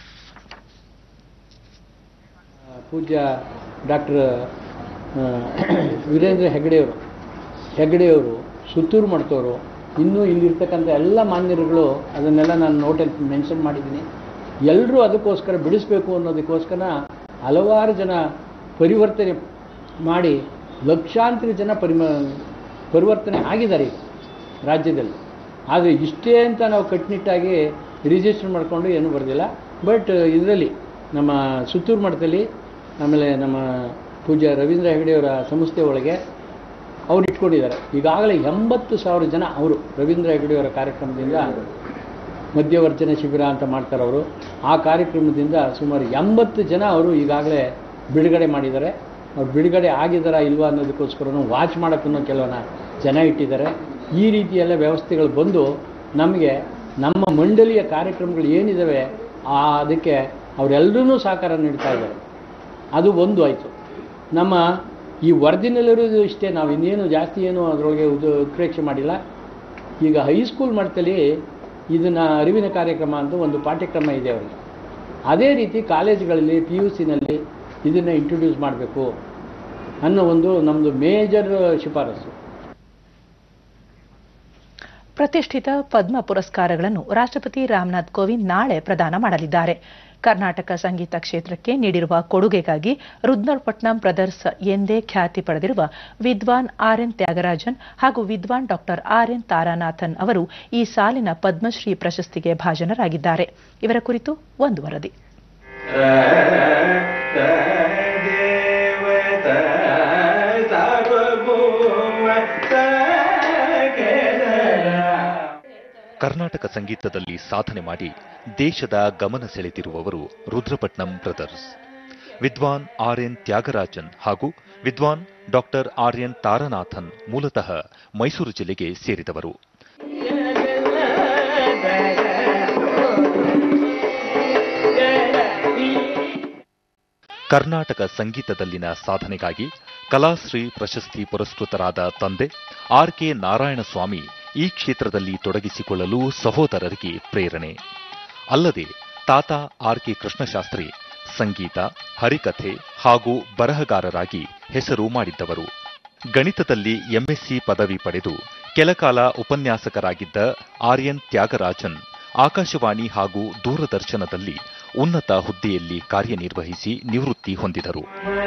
ಪೂಜ್ಯ ಡಾಕ್ಟರ್ ವೀರೇಂದ್ರ ಹೆಗಡೆಯವರು ಹೆಗಡೆಯವರು ಸುತ್ತೂರು ಮಾಡ್ತವರು ಇನ್ನೂ ಇಲ್ಲಿರ್ತಕ್ಕಂಥ ಎಲ್ಲ ಮಾನ್ಯರುಗಳು ಅದನ್ನೆಲ್ಲ ನಾನು ನೋಟಲ್ಲಿ ಮೆನ್ಷನ್ ಮಾಡಿದ್ದೀನಿ ಎಲ್ಲರೂ ಅದಕ್ಕೋಸ್ಕರ ಬಿಡಿಸ್ಬೇಕು ಅನ್ನೋದಕ್ಕೋಸ್ಕರ ಹಲವಾರು ಜನ ಪರಿವರ್ತನೆ ಮಾಡಿ ಲಕ್ಷಾಂತರ ಜನ ಪರಿಮ ಪರಿವರ್ತನೆ ಆಗಿದ್ದಾರೆ ಈಗ ರಾಜ್ಯದಲ್ಲಿ ಆದರೆ ಇಷ್ಟೇ ಅಂತ ನಾವು ಕಟ್ಟುನಿಟ್ಟಾಗಿ ರಿಜಿಸ್ಟರ್ ಮಾಡಿಕೊಂಡು ಏನೂ ಬರೆದಿಲ್ಲ ಬಟ್ ಇದರಲ್ಲಿ ನಮ್ಮ ಸುತ್ತೂರು ಮಠದಲ್ಲಿ ಆಮೇಲೆ ನಮ್ಮ ಪೂಜ್ಯ ರವೀಂದ್ರ ಹೆಗಡೆಯವರ ಸಂಸ್ಥೆ ಒಳಗೆ ಅವ್ರು ಇಟ್ಕೊಂಡಿದ್ದಾರೆ ಈಗಾಗಲೇ ಎಂಬತ್ತು ಸಾವಿರ ಜನ ಅವರು ರವೀಂದ್ರ ಹೆಗಡೆಯವರ ಕಾರ್ಯಕ್ರಮದಿಂದ ಮಧ್ಯವರ್ಜನ ಶಿಬಿರ ಅಂತ ಮಾಡ್ತಾರೆ ಅವರು ಆ ಕಾರ್ಯಕ್ರಮದಿಂದ ಸುಮಾರು ಎಂಬತ್ತು ಜನ ಅವರು ಈಗಾಗಲೇ ಬಿಡುಗಡೆ ಮಾಡಿದ್ದಾರೆ ಅವ್ರು ಬಿಡುಗಡೆ ಆಗಿದ್ದಾರಾ ಇಲ್ವಾ ಅನ್ನೋದಕ್ಕೋಸ್ಕರ ವಾಚ್ ಮಾಡೋಕ್ಕೂ ಕೆಲವನ್ನ ಜನ ಇಟ್ಟಿದ್ದಾರೆ ಈ ರೀತಿಯೆಲ್ಲ ವ್ಯವಸ್ಥೆಗಳು ಬಂದು ನಮಗೆ ನಮ್ಮ ಮಂಡಳಿಯ ಕಾರ್ಯಕ್ರಮಗಳು ಏನಿದ್ದಾವೆ ಆ ಅದಕ್ಕೆ ಅವರೆಲ್ಲರೂ ಸಹಕಾರ ನೀಡ್ತಾ ಇದ್ದಾರೆ ಅದು ಒಂದು ಆಯಿತು ನಮ್ಮ ಈ ವರದಿನಲ್ಲಿರೋದು ಇಷ್ಟೇ ನಾವು ಇನ್ನೇನು ಜಾಸ್ತಿ ಏನು ಅದರೊಳಗೆ ಉದ ಉತ್ಪ್ರೇಕ್ಷೆ ಮಾಡಿಲ್ಲ ಈಗ ಹೈಸ್ಕೂಲ್ ಮಟ್ಟದಲ್ಲಿ ಇದನ್ನು ಅರಿವಿನ ಕಾರ್ಯಕ್ರಮ ಅಂತ ಒಂದು ಪಾಠ್ಯಕ್ರಮ ಇದೆ ಅವರಿಗೆ ಅದೇ ರೀತಿ ಕಾಲೇಜುಗಳಲ್ಲಿ ಪಿ ಯು ಸಿನಲ್ಲಿ ಇದನ್ನು ಇಂಟ್ರೊಡ್ಯೂಸ್ ಮಾಡಬೇಕು ಅನ್ನೋ ಒಂದು ನಮ್ಮದು ಮೇಜರ್ ಶಿಫಾರಸು ಪ್ರತಿಷ್ಠಿತ ಪದ್ಮ ಪುರಸ್ಕಾರಗಳನ್ನು ರಾಷ್ಟ್ರಪತಿ ರಾಮನಾಥ್ ಕೋವಿಂದ್ ನಾಳೆ ಪ್ರದಾನ ಮಾಡಲಿದ್ದಾರೆ ಕರ್ನಾಟಕ ಸಂಗೀತ ಕ್ಷೇತ್ರಕ್ಕೆ ನೀಡಿರುವ ಕೊಡುಗೆಗಾಗಿ ರುದ್ನಪಟ್ನಂ ಬ್ರದರ್ಸ್ ಎಂದೇ ಖ್ಯಾತಿ ಪಡೆದಿರುವ ವಿದ್ವಾನ್ ಆರ್ ಎನ್ ತ್ಯಾಗರಾಜನ್ ಹಾಗೂ ವಿದ್ವಾನ್ ಡಾಕ್ಟರ್ ಆರ್ ಎನ್ ತಾರಾನಾಥನ್ ಅವರು ಈ ಸಾಲಿನ ಪದ್ಮಶ್ರೀ ಪ್ರಶಸ್ತಿಗೆ ಭಾಜನರಾಗಿದ್ದಾರೆ ಇವರ ಕುರಿತು ಒಂದು ವರದಿ ಕರ್ನಾಟಕ ಸಂಗೀತದಲ್ಲಿ ಸಾಧನೆ ಮಾಡಿ ದೇಶದ ಗಮನ ಸೆಳೆದಿರುವವರು ರುದ್ರಪಟ್ನಂ ಬ್ರದರ್ಸ್ ವಿದ್ವಾನ್ ಆರ್ ಎನ್ ತ್ಯಾಗರಾಜನ್ ಹಾಗೂ ವಿದ್ವಾನ್ ಡಾಕ್ಟರ್ ಆರ್ ಎನ್ ತಾರನಾಥನ್ ಮೂಲತಃ ಮೈಸೂರು ಜಿಲ್ಲೆಗೆ ಸೇರಿದವರು ಕರ್ನಾಟಕ ಸಂಗೀತದಲ್ಲಿನ ಸಾಧನೆಗಾಗಿ ಕಲಾಶ್ರೀ ಪ್ರಶಸ್ತಿ ಪುರಸ್ಕೃತರಾದ ತಂದೆ ಆರ್ ಕೆ ನಾರಾಯಣಸ್ವಾಮಿ ಈ ಕ್ಷೇತ್ರದಲ್ಲಿ ತೊಡಗಿಸಿಕೊಳ್ಳಲು ಸಹೋದರರಿಗೆ ಪ್ರೇರಣೆ ಅಲ್ಲದೆ ತಾತ ಆರ್ ಕೆ ಕೃಷ್ಣಶಾಸ್ತ್ರಿ ಸಂಗೀತ ಹರಿಕಥೆ ಹಾಗೂ ಬರಹಗಾರರಾಗಿ ಹೆಸರು ಮಾಡಿದ್ದವರು ಗಣಿತದಲ್ಲಿ ಎಂಎಸ್ಸಿ ಪದವಿ ಪಡೆದು ಕೆಲಕಾಲ ಉಪನ್ಯಾಸಕರಾಗಿದ್ದ ಆರ್ಯನ್ ತ್ಯಾಗರಾಜನ್ ಆಕಾಶವಾಣಿ ಹಾಗೂ ದೂರದರ್ಶನದಲ್ಲಿ ಉನ್ನತ ಹುದ್ದೆಯಲ್ಲಿ ಕಾರ್ಯನಿರ್ವಹಿಸಿ ನಿವೃತ್ತಿ ಹೊಂದಿದರು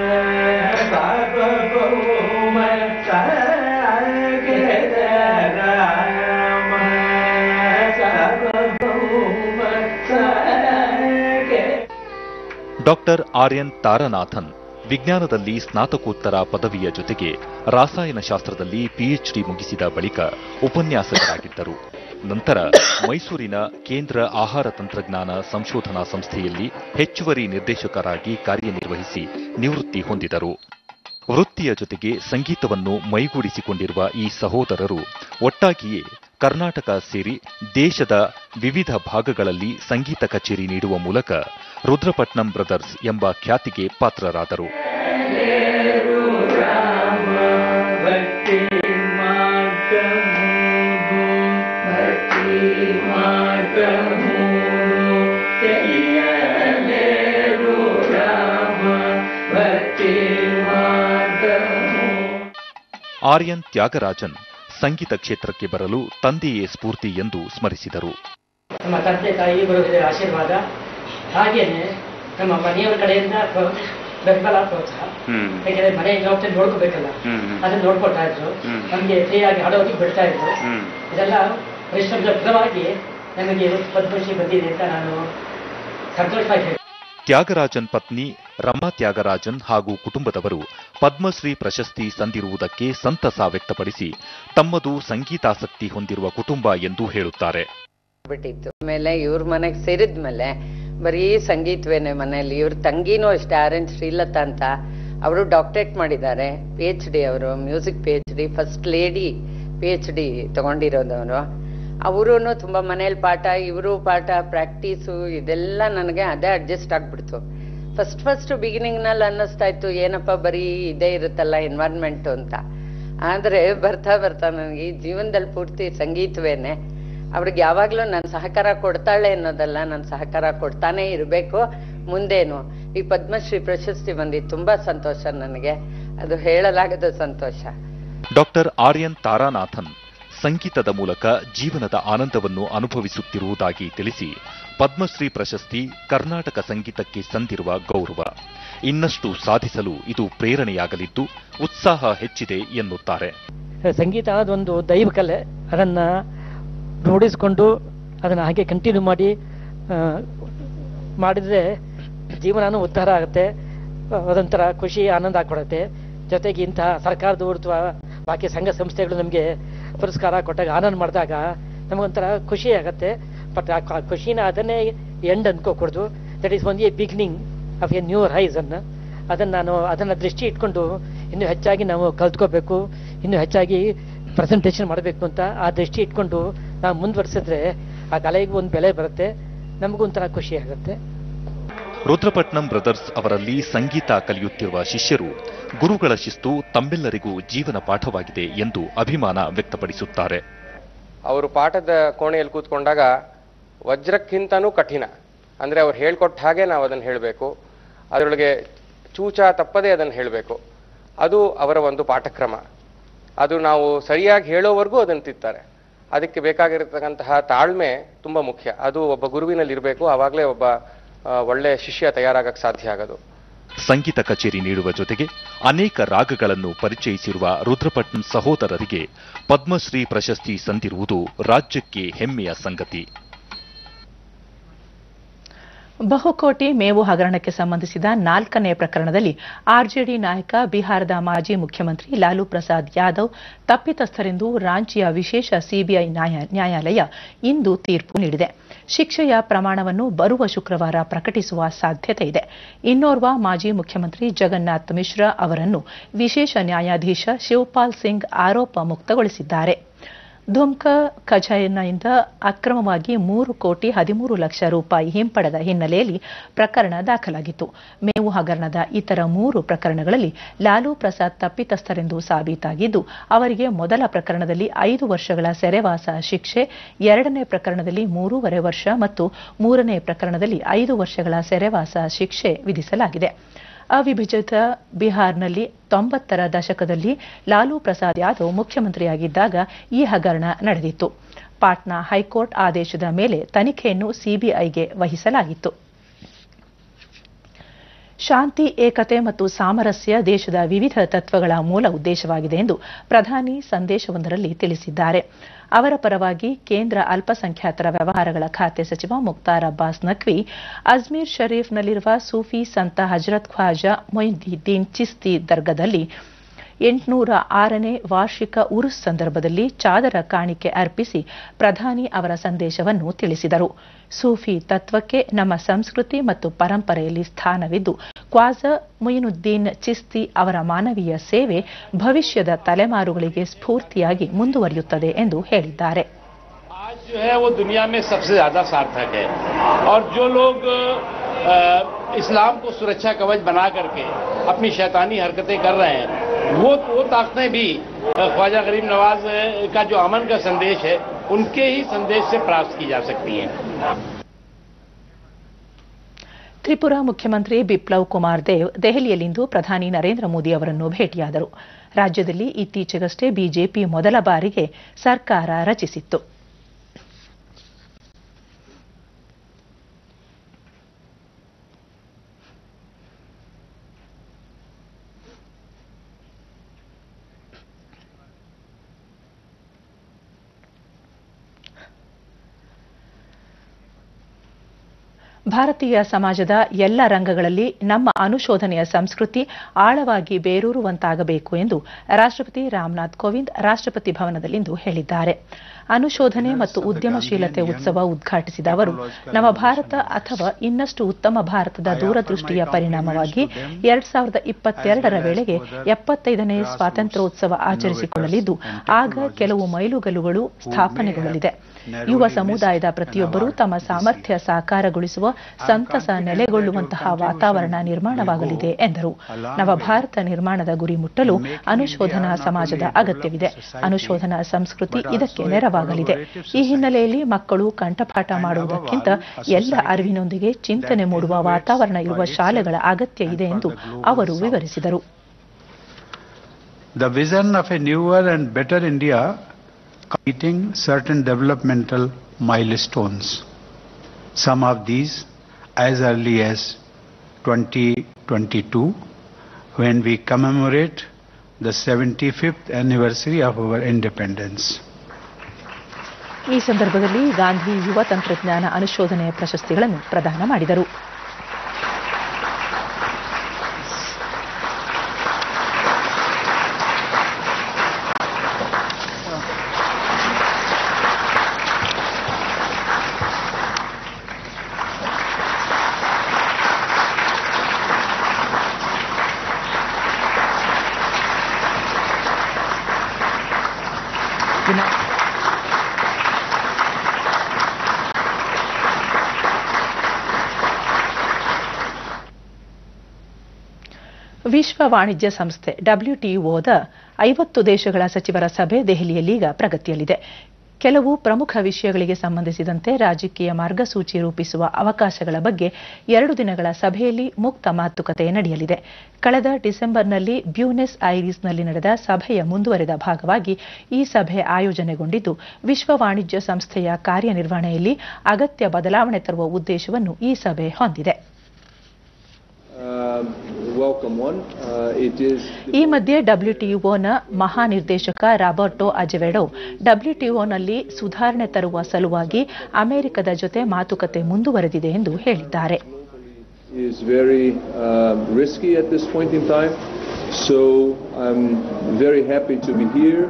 ಡಾಕ್ಟರ್ ಆರ್ ಎನ್ ತಾರನಾಥನ್ ವಿಜ್ಞಾನದಲ್ಲಿ ಸ್ನಾತಕೋತ್ತರ ಪದವಿಯ ಜೊತೆಗೆ ರಾಸಾಯನಶಾಸ್ತ್ರದಲ್ಲಿ ಪಿಎಚ್ಡಿ ಮುಗಿಸಿದ ಬಳಿಕ ಉಪನ್ಯಾಸಕರಾಗಿದ್ದರು ನಂತರ ಮೈಸೂರಿನ ಕೇಂದ್ರ ಆಹಾರ ತಂತ್ರಜ್ಞಾನ ಸಂಶೋಧನಾ ಸಂಸ್ಥೆಯಲ್ಲಿ ಹೆಚ್ಚುವರಿ ನಿರ್ದೇಶಕರಾಗಿ ಕಾರ್ಯನಿರ್ವಹಿಸಿ ನಿವೃತ್ತಿ ಹೊಂದಿದರು ವೃತ್ತಿಯ ಜೊತೆಗೆ ಸಂಗೀತವನ್ನು ಮೈಗೂಡಿಸಿಕೊಂಡಿರುವ ಈ ಸಹೋದರರು ಒಟ್ಟಾಗಿಯೇ ಕರ್ನಾಟಕ ಸೇರಿ ದೇಶದ ವಿವಿಧ ಭಾಗಗಳಲ್ಲಿ ಸಂಗೀತ ಕಚೇರಿ ನೀಡುವ ಮೂಲಕ ರುದ್ರಪಟ್ನಂ ಬ್ರದರ್ಸ್ ಎಂಬ ಖ್ಯಾತಿಗೆ ಪಾತ್ರರಾದರು ಆರ್ಯನ್ ತ್ಯಾಗರಾಜನ್ ಸಂಗೀತ ಕ್ಷೇತ್ರಕ್ಕೆ ಬರಲು ತಂದೆಯೇ ಸ್ಫೂರ್ತಿ ಎಂದು ಸ್ಮರಿಸಿದರು ನಮ್ಮ ತಂದೆ ತಾಯಿ ಬರೋದ್ರೆ ಆಶೀರ್ವಾದ ಹಾಗೇನೆ ನಮ್ಮ ಮನೆಯವರ ಕಡೆಯಿಂದ ಪ್ರೋ- ಬೆಂಬಲ ಪ್ರೋತ್ಸಾಹ ಯಾಕೆಂದ್ರೆ ಮನೆ ಜವಾಬ್ದಾರಿ ನೋಡ್ಕೋಬೇಕಲ್ಲ ಅದನ್ನ ನೋಡ್ಕೊಳ್ತಾ ಇದ್ರು ನಮ್ಗೆ ಫ್ರೀಯಾಗಿ ಹಾಡೋದಕ್ಕೆ ಬಿಡ್ತಾ ಇದ್ರು ಇದೆಲ್ಲ ಪರಿಶ್ರಮದ ಫಲವಾಗಿ ನನಗೆ ಇವತ್ತು ಪದ್ಮಶ್ರೀ ಬಂದಿದೆ ಅಂತ ನಾನು ಸಂತೋಷವಾಗಿ ಹೇಳ್ತೀನಿ. ತ್ಯಾಗರಾಜನ್ ಪತ್ನಿ ರಮಾ ತ್ಯಾಗರಾಜನ್ ಹಾಗೂ ಕುಟುಂಬದವರು ಪದ್ಮಶ್ರೀ ಪ್ರಶಸ್ತಿ ಸಂದಿರುವುದಕ್ಕೆ ಸಂತಸ ವ್ಯಕ್ತಪಡಿಸಿ ತಮ್ಮದು ಸಂಗೀತಾಸಕ್ತಿ ಹೊಂದಿರುವ ಕುಟುಂಬ ಎಂದು ಹೇಳುತ್ತಾರೆ ಬಿಟ್ಟಿತ್ತು ಆಮೇಲೆ ಇವ್ರ ಮನೆಗೆ ಸೇರಿದ್ಮೇಲೆ ಬರೀ ಸಂಗೀತವೇನೆ ಮನೆಯಲ್ಲಿ ಇವ್ರ ತಂಗಿನೂ ಅಷ್ಟೇ ಆರ್ ಎನ್ ಶ್ರೀಲತಾ ಅಂತ ಅವರು ಡಾಕ್ಟರೇಟ್ ಮಾಡಿದ್ದಾರೆ ಪಿ ಎಚ್ ಡಿ ಅವರು music P H D first lady P H D ತಗೊಂಡಿರೋದವರು ಅವರು ತುಂಬ ಮನೇಲಿ ಪಾಠ ಇವರು ಪಾಠ ಪ್ರಾಕ್ಟೀಸು ಇದೆಲ್ಲ ನನಗೆ ಅದೇ ಅಡ್ಜಸ್ಟ್ ಆಗ್ಬಿಡ್ತು ಫಸ್ಟ್ ಫಸ್ಟ್ ಬಿಗಿನಿಂಗ್ನಲ್ಲಿ ಅನ್ನಿಸ್ತಾ ಇತ್ತು ಏನಪ್ಪ ಬರೀ ಇದೇ ಇರುತ್ತಲ್ಲ ಎನ್ವೈರ್ನ್ಮೆಂಟು ಅಂತ ಆದರೆ ಬರ್ತಾ ಬರ್ತಾ ನನಗೆ ಈ ಜೀವನದಲ್ಲಿ ಪೂರ್ತಿ ಸಂಗೀತವೇನೆ ಅವ್ರಿಗೆ ಯಾವಾಗಲೂ ನಾನು ಸಹಕಾರ ಕೊಡ್ತಾಳೆ ಅನ್ನೋದಲ್ಲ ನಾನು ಸಹಕಾರ ಕೊಡ್ತಾನೆ ಇರಬೇಕು ಮುಂದೇನು ಈ ಪದ್ಮಶ್ರೀ ಪ್ರಶಸ್ತಿ ಬಂದಿದ್ದು ತುಂಬಾ ಸಂತೋಷ ನನಗೆ ಅದು ಹೇಳಲಾಗದ ಸಂತೋಷ ಡಾಕ್ಟರ್ ಆರ್ಯನ್ ತಾರಾನಾಥನ್ ಸಂಗೀತದ ಮೂಲಕ ಜೀವನದ ಆನಂದವನ್ನು ಅನುಭವಿಸುತ್ತಿರುವುದಾಗಿ ತಿಳಿಸಿ ಪದ್ಮಶ್ರೀ ಪ್ರಶಸ್ತಿ ಕರ್ನಾಟಕ ಸಂಗೀತಕ್ಕೆ ಸಂದಿರುವ ಗೌರವ ಇನ್ನಷ್ಟು ಸಾಧಿಸಲು ಇದು ಪ್ರೇರಣೆಯಾಗಲಿದ್ದು ಉತ್ಸಾಹ ಹೆಚ್ಚಿದೆ ಎನ್ನುತ್ತಾರೆ ಸಂಗೀತ ಅನ್ನೋದೊಂದು ದೈವ ಕಲೆ ಅದನ್ನ ರೂಢಿಸ್ಕೊಂಡು ಅದನ್ನ ಹಾಗೆ ಕಂಟಿನ್ಯೂ ಮಾಡಿ ಆ, ಮಾಡಿದ್ರೆ ಜೀವನನೂ ಉದ್ಧಾರ ಆಗುತ್ತೆ ಆ, ಅದೊಂಥರ ಖುಷಿ ಆನಂದ ಕೊಡುತ್ತೆ ಜೊತೆಗೆ ಇಂತಹ ಸರ್ಕಾರದ ಅಥವಾ ಬಾಕಿ ಸಂಘ ಸಂಸ್ಥೆಗಳು ನಮಗೆ ಪುರಸ್ಕಾರ ಕೊಟ್ಟಾಗ ಆನಂದ ಮಾಡಿದಾಗ ನಮಗೊಂಥರ ಖುಷಿ ಆಗುತ್ತೆ ಬಟ್ ಆ ಖ- ಖುಷಿನ ಅದನ್ನೇ ಎಂಡ್ ಅನ್ಕೋಕೂಡ್ದು that is one a beginning of a new rise ಅನ್ನ ಅದನ್ನು ನಾನು ಅದನ್ನು ದೃಷ್ಟಿ ಇಟ್ಕೊಂಡು ಇನ್ನೂ ಹೆಚ್ಚಾಗಿ ನಾವು ಕಲ್ತ್ಕೋಬೇಕು ಇನ್ನೂ ಹೆಚ್ಚಾಗಿ ಪ್ರೆಸೆಂಟೇಷನ್ ಮಾಡಬೇಕು ಅಂತ ಆ ದೃಷ್ಟಿ ಇಟ್ಕೊಂಡು ನಾವು ಮುಂದುವರಿಸಿದ್ರೆ ಆ ಕಲೆಗೆ ಒಂದು ಬೆಲೆ ಬರುತ್ತೆ ನಮಗೂ ಒಂಥರ ಖುಷಿ ಆಗುತ್ತೆ ರುದ್ರಪಟ್ನಂ ಬ್ರದರ್ಸ್ ಅವರಲ್ಲಿ ಸಂಗೀತ ಕಲಿಯುತ್ತಿರುವ ಶಿಷ್ಯರು ಗುರುಗಳ ಶಿಸ್ತು ತಮ್ಮೆಲ್ಲರಿಗೂ ಜೀವನ ಪಾಠವಾಗಿದೆ ಎಂದು ಅಭಿಮಾನ ವ್ಯಕ್ತಪಡಿಸುತ್ತಾರೆ ಅವರು ಪಾಠದ ಕೋಣೆಯಲ್ಲಿ ಕೂತ್ಕೊಂಡಾಗ ವಜ್ರಕ್ಕಿಂತನೂ ಕಠಿಣ ಅಂದರೆ ಅವ್ರು ಹೇಳ್ಕೊಟ್ಟ ಹಾಗೆ ನಾವು ಅದನ್ನು ಹೇಳಬೇಕು ಅದರೊಳಗೆ ಚೂಚ ತಪ್ಪದೇ ಅದನ್ನು ಹೇಳಬೇಕು ಅದು ಅವರ ಒಂದು ಪಾಠಕ್ರಮ ಅದು ನಾವು ಸರಿಯಾಗಿ ಹೇಳೋವರೆಗೂ ಅದನ್ನು ತಿತ್ತಾರೆ ಅದಕ್ಕೆ ಬೇಕಾಗಿರತಕ್ಕಂತಹ ತಾಳ್ಮೆ ತುಂಬ ಮುಖ್ಯ ಅದು ಒಬ್ಬ ಗುರುವಿನಲ್ಲಿ ಇರಬೇಕು ಆವಾಗಲೇ ಒಬ್ಬ ಆ, ಒಳ್ಳೆ ಶಿಷ್ಯ ತಯಾರಾಗಕ್ಕೆ ಸಾಧ್ಯ ಆಗೋದು ಸಂಗೀತ ಕಚೇರಿ ನೀಡುವ ಜೊತೆಗೆ ಅನೇಕ ರಾಗಗಳನ್ನು ಪರಿಚಯಿಸಿರುವ ರುದ್ರಪಟ್ನಂ ಸಹೋದರರಿಗೆ ಪದ್ಮಶ್ರೀ ಪ್ರಶಸ್ತಿ ಸಂದಿರುವುದು ರಾಜ್ಯಕ್ಕೆ ಹೆಮ್ಮೆಯ ಸಂಗತಿ ಬಹುಕೋಟಿ ಮೇವು ಹಗರಣಕ್ಕೆ ಸಂಬಂಧಿಸಿದ ನಾಲ್ಕನೇ ಪ್ರಕರಣದಲ್ಲಿ ಆರ್ಜೆಡಿ ನಾಯಕ ಬಿಹಾರದ ಮಾಜಿ ಮುಖ್ಯಮಂತ್ರಿ ಲಾಲು ಪ್ರಸಾದ್ ಯಾದವ್ ತಪ್ಪಿತಸ್ಥರೆಂದು ರಾಂಚಿಯ ವಿಶೇಷ ಸಿಬಿಐ ನ್ಯಾಯ- ನ್ಯಾಯಾಲಯ ಇಂದು ತೀರ್ಪು ನೀಡಿದೆ ಶಿಕ್ಷೆಯ ಪ್ರಮಾಣವನ್ನು ಬರುವ ಶುಕ್ರವಾರ ಪ್ರಕಟಿಸುವ ಸಾಧ್ಯತೆ ಇದೆ ಇನ್ನೋರ್ವ ಮಾಜಿ ಮುಖ್ಯಮಂತ್ರಿ ಜಗನ್ನಾಥ್ ಮಿಶ್ರಾ ಅವರನ್ನು ವಿಶೇಷ ನ್ಯಾಯಾಧೀಶ ಶಿವಪಾಲ್ ಸಿಂಗ್ ಆರೋಪ ಮುಕ್ತಗೊಳಿಸಿದ್ದಾರೆ ಧುಮ್ಕಾ ಖಜಾನೆಯಿಂದ ಅಕ್ರಮವಾಗಿ ಮೂರು ಕೋಟಿ ಹದಿಮೂರು ಲಕ್ಷ ರೂಪಾಯಿ ಹಿಂಪಡೆದ ಹಿನ್ನೆಲೆಯಲ್ಲಿ ಪ್ರಕರಣ ದಾಖಲಾಗಿತ್ತು ಮೇವು ಹಗರಣದ ಇತರ ಮೂರು ಪ್ರಕರಣಗಳಲ್ಲಿ ಲಾಲು ಪ್ರಸಾದ್ ತಪ್ಪಿತಸ್ಥರೆಂದು ಸಾಬೀತಾಗಿದ್ದು ಅವರಿಗೆ ಮೊದಲ ಪ್ರಕರಣದಲ್ಲಿ ಐದು ವರ್ಷಗಳ ಸೆರೆವಾಸ ಶಿಕ್ಷೆ ಎರಡನೇ ಪ್ರಕರಣದಲ್ಲಿ ಮೂರೂವರೆ ವರ್ಷ ಮತ್ತು ಮೂರನೇ ಪ್ರಕರಣದಲ್ಲಿ ಐದು ವರ್ಷಗಳ ಸೆರೆವಾಸ ಶಿಕ್ಷೆ ವಿಧಿಸಲಾಗಿದೆ ಅವಿಭಜಿತ ಬಿಹಾರ್ನಲ್ಲಿ ತೊಂಬತ್ತರ ದಶಕದಲ್ಲಿ ಲಾಲು ಪ್ರಸಾದ್ ಯಾದವ್ ಮುಖ್ಯಮಂತ್ರಿಯಾಗಿದ್ದಾಗ ಈ ಹಗರಣ ನಡೆದಿತ್ತು ಪಾಟ್ನಾ ಹೈಕೋರ್ಟ್ ಆದೇಶದ ಮೇಲೆ ತನಿಖೆಯನ್ನು ಸಿಬಿಐಗೆ ವಹಿಸಲಾಗಿತ್ತು ಶಾಂತಿ ಏಕತೆ ಮತ್ತು ಸಾಮರಸ್ಯ ದೇಶದ ವಿವಿಧ ತತ್ವಗಳ ಮೂಲ ಉದ್ದೇಶವಾಗಿದೆ ಎಂದು ಪ್ರಧಾನಿ ಸಂದೇಶವೊಂದರಲ್ಲಿ ತಿಳಿಸಿದ್ದಾರೆ ಅವರ ಪರವಾಗಿ ಕೇಂದ್ರ ಅಲ್ಪಸಂಖ್ಯಾತರ ವ್ಯವಹಾರಗಳ ಖಾತೆ ಸಚಿವ ಮುಕ್ತಾರ್ ಅಬ್ಬಾಸ್ ನಖ್ವಿ ಅಜ್ಮೀರ್ ಶರೀಫ್ನಲ್ಲಿರುವ ಸೂಫಿ ಸಂತ ಹಜರತ್ ಖ್ವಾಜಾ ಮೊಯ್ನುದ್ದೀನ್ ಚಿಸ್ತಿ ದರ್ಗದಲ್ಲಿ ಎಂಟುನೂರ ಆರನೇ ವಾರ್ಷಿಕ ಉರುಸ್ ಸಂದರ್ಭದಲ್ಲಿ ಚಾದರ ಕಾಣಿಕೆ ಅರ್ಪಿಸಿ ಪ್ರಧಾನಿ ಅವರ ಸಂದೇಶವನ್ನು ತಿಳಿಸಿದರು ಸೂಫಿ ತತ್ವಕ್ಕೆ ನಮ್ಮ ಸಂಸ್ಕೃತಿ ಮತ್ತು ಪರಂಪರೆಯಲ್ಲಿ ಸ್ಥಾನವಿದ್ದು ಕ್ವಾಜಾ ಮೊಯಿನುದ್ದೀನ್ ಚಿಸ್ತಿ ಅವರ ಮಾನವೀಯ ಸೇವೆ ಭವಿಷ್ಯದ ತಲೆಮಾರುಗಳಿಗೆ ಸ್ಫೂರ್ತಿಯಾಗಿ ಮುಂದುವರಿಯುತ್ತದೆ ಎಂದು ಹೇಳಿದ್ದಾರೆ जो है वो दुनिया में सबसे ज्यादा सार्थक है और जो लोग अ, इस्लाम को सुरक्षा कवच बना करके अपनी शैतानी हरकतें कर रहे हैं वो वो ताकतें भी अ, ख्वाजा गरीब नवाज अ, का जो अमन का संदेश है उनके ही संदेश से प्राप्त की जा सकती हैं ತ್ರಿಪುರಾ ಮುಖ್ಯಮಂತ್ರಿ ಬಿಪ್ಲವ್ ಕುಮಾರ್ ದೇವ್ ದೆಹಲಿಯಲ್ಲಿಂದು ಪ್ರಧಾನಿ ನರೇಂದ್ರ ಮೋದಿ ಅವರನ್ನು ಭೇಟಿಯಾದರು ರಾಜ್ಯದಲ್ಲಿ ಇತ್ತೀಚೆಗಷ್ಟೇ ಬಿಜೆಪಿ ಮೊದಲ ಬಾರಿಗೆ ಸರ್ಕಾರ ರಚಿಸಿತ್ತು ಭಾರತೀಯ ಸಮಾಜದ ಎಲ್ಲ ರಂಗಗಳಲ್ಲಿ ನಮ್ಮ ಅನುಶೋಧನೆಯ ಸಂಸ್ಕೃತಿ ಆಳವಾಗಿ ಬೇರೂರುವಂತಾಗಬೇಕು ಎಂದು ರಾಷ್ಟ್ರಪತಿ ರಾಮನಾಥ್ ಕೋವಿಂದ್ ರಾಷ್ಟ್ರಪತಿ ಭವನದಲ್ಲಿಂದು ಹೇಳಿದ್ದಾರೆ ಅನುಶೋಧನೆ ಮತ್ತು ಉದ್ಯಮಶೀಲತೆ ಉತ್ಸವ ಉದ್ಘಾಟಿಸಿದ ಅವರು ನವಭಾರತ ಅಥವಾ ಇನ್ನಷ್ಟು ಉತ್ತಮ ಭಾರತದ ದೂರದೃಷ್ಟಿಯ ಪರಿಣಾಮವಾಗಿ ಎರಡ್ ಸಾವಿರದ ಇಪ್ಪತ್ತೆರಡರ ವೇಳೆಗೆ ಎಪ್ಪತ್ತೈದನೇ ಸ್ವಾತಂತ್ರ್ಯೋತ್ಸವ ಆಚರಿಸಿಕೊಳ್ಳಲಿದ್ದು ಆಗ ಕೆಲವು ಮೈಲುಗಲ್ಲುಗಳು ಸ್ಥಾಪನೆಗೊಳ್ಳಲಿದೆ ಯುವ ಸಮುದಾಯದ ಪ್ರತಿಯೊಬ್ಬರೂ ತಮ್ಮ ಸಾಮರ್ಥ್ಯ ಸಾಕಾರಗೊಳಿಸುವ ಸಂತಸ ನೆಲೆಗೊಳ್ಳುವಂತಹ ವಾತಾವರಣ ನಿರ್ಮಾಣವಾಗಲಿದೆ ಎಂದರು ನವಭಾರತ ನಿರ್ಮಾಣದ ಗುರಿ ಮುಟ್ಟಲು ಅನುಶೋಧನಾ ಸಮಾಜದ ಅಗತ್ಯವಿದೆ ಅನುಶೋಧನಾ ಸಂಸ್ಕೃತಿ ಇದಕ್ಕೆ ನೆರವಾಗಲಿದೆ ಈ ಹಿನ್ನೆಲೆಯಲ್ಲಿ ಮಕ್ಕಳು ಕಂಠಪಾಠ ಮಾಡುವುದಕ್ಕಿಂತ ಎಲ್ಲ ಅರಿವಿನೊಂದಿಗೆ ಚಿಂತನೆ ಮೂಡುವ ವಾತಾವರಣ ಇರುವ ಶಾಲೆಗಳ ಅಗತ್ಯ ಇದೆ ಎಂದು ಅವರು ವಿವರಿಸಿದರು The vision of a newer and better India meeting certain developmental milestones. Some of these as early as 2022 when we commemorate the 75th anniversary of our independence. ಈ ಸಂದರ್ಭದಲ್ಲಿ ಗಾಂಧಿ ಯುವ ತಂತ್ರಜ್ಞಾನ ಅನುಶೋಧನೆಯ ಪ್ರಶಸ್ತಿಗಳನ್ನು ಪ್ರದಾನ ಮಾಡಿದರು ವಿಶ್ವ ವಾಣಿಜ್ಯ ಸಂಸ್ಥೆ ಡಬ್ಲ್ಯೂಟಿಒದ ಐವತ್ತು ದೇಶಗಳ ಸಚಿವರ ಸಭೆ ದೆಹಲಿಯಲ್ಲೀಗ ಪ್ರಗತಿಯಲ್ಲಿದೆ ಕೆಲವು ಪ್ರಮುಖ ವಿಷಯಗಳಿಗೆ ಸಂಬಂಧಿಸಿದಂತೆ ರಾಜಕೀಯ ಮಾರ್ಗಸೂಚಿ ರೂಪಿಸುವ ಅವಕಾಶಗಳ ಬಗ್ಗೆ ಎರಡು ದಿನಗಳ ಸಭೆಯಲ್ಲಿ ಮುಕ್ತ ಮಾತುಕತೆ ನಡೆಯಲಿದೆ ಕಳೆದ ಡಿಸೆಂಬರ್ನಲ್ಲಿ ಬ್ಯೂನೆಸ್ ಐರಿಸ್ನಲ್ಲಿ ನಡೆದ ಸಭೆಯ ಮುಂದುವರೆದ ಭಾಗವಾಗಿ ಈ ಸಭೆ ಆಯೋಜನೆಗೊಂಡಿದ್ದು ವಿಶ್ವ ವಾಣಿಜ್ಯ ಸಂಸ್ಥೆಯ ಕಾರ್ಯನಿರ್ವಹಣೆಯಲ್ಲಿ ಅಗತ್ಯ ಬದಲಾವಣೆ ತರುವ ಉದ್ದೇಶವನ್ನು ಈ ಸಭೆ ಹೊಂದಿದೆ welcome one. Uh, it is ಈ ಮಧ್ಯೆ ಡಬ್ಲ್ಯೂಟಿಒನ ಮಹಾನಿರ್ದೇಶಕ ರಾಬರ್ಟೋ ಅಜೆವೆಡೋ ಡಬ್ಲ್ಯೂಟಿಒನಲ್ಲಿ ಸುಧಾರಣೆ ತರುವ ಸಲುವಾಗಿ ಅಮೆರಿಕದ ಜೊತೆ ಮಾತುಕತೆ ಮುಂದುವರೆದಿದೆ ಎಂದು ಹೇಳಿದ್ದಾರೆ is very uh, risky at this point in time. So I'm very happy to be here.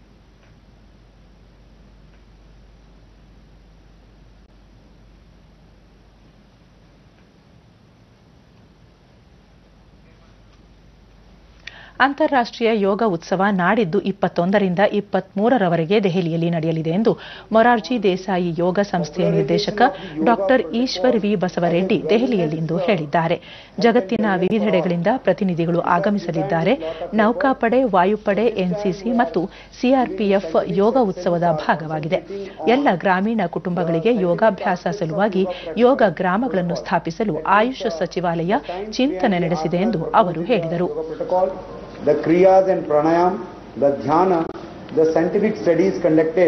ಅಂತಾರಾಷ್ಟ್ರೀಯ ಯೋಗ ಉತ್ಸವ ನಾಡಿದ್ದು ಇಪ್ಪತ್ತೊಂದರಿಂದ ಇಪ್ಪತ್ಮೂರರವರೆಗೆ ದೆಹಲಿಯಲ್ಲಿ ನಡೆಯಲಿದೆ ಎಂದು ಮೊರಾರ್ಜಿ ದೇಸಾಯಿ ಯೋಗ ಸಂಸ್ಥೆಯ ನಿರ್ದೇಶಕ ಡಾಕ್ಟರ್ ಈಶ್ವರ್ ವಿ ಬಸವರೆಡ್ಡಿ ದೆಹಲಿಯಲ್ಲಿಂದು ಹೇಳಿದ್ದಾರೆ ಜಗತ್ತಿನ ವಿವಿಧೆಡೆಗಳಿಂದ ಪ್ರತಿನಿಧಿಗಳು ಆಗಮಿಸಲಿದ್ದಾರೆ ನೌಕಾಪಡೆ ವಾಯುಪಡೆ ಎನ್ಸಿಸಿ ಮತ್ತು ಸಿಆರ್ಪಿಎಫ್ ಯೋಗ ಉತ್ಸವದ ಭಾಗವಾಗಿದೆ ಎಲ್ಲ ಗ್ರಾಮೀಣ ಕುಟುಂಬಗಳಿಗೆ ಯೋಗಾಭ್ಯಾಸ ಸಲುವಾಗಿ ಯೋಗ ಗ್ರಾಮಗಳನ್ನು ಸ್ಥಾಪಿಸಲು ಆಯುಷ್ ಸಚಿವಾಲಯ ಚಿಂತನೆ ನಡೆಸಿದೆ ಎಂದು ಅವರು ಹೇಳಿದರು the kriyas and pranayam, the dhyana, the scientific studies conducted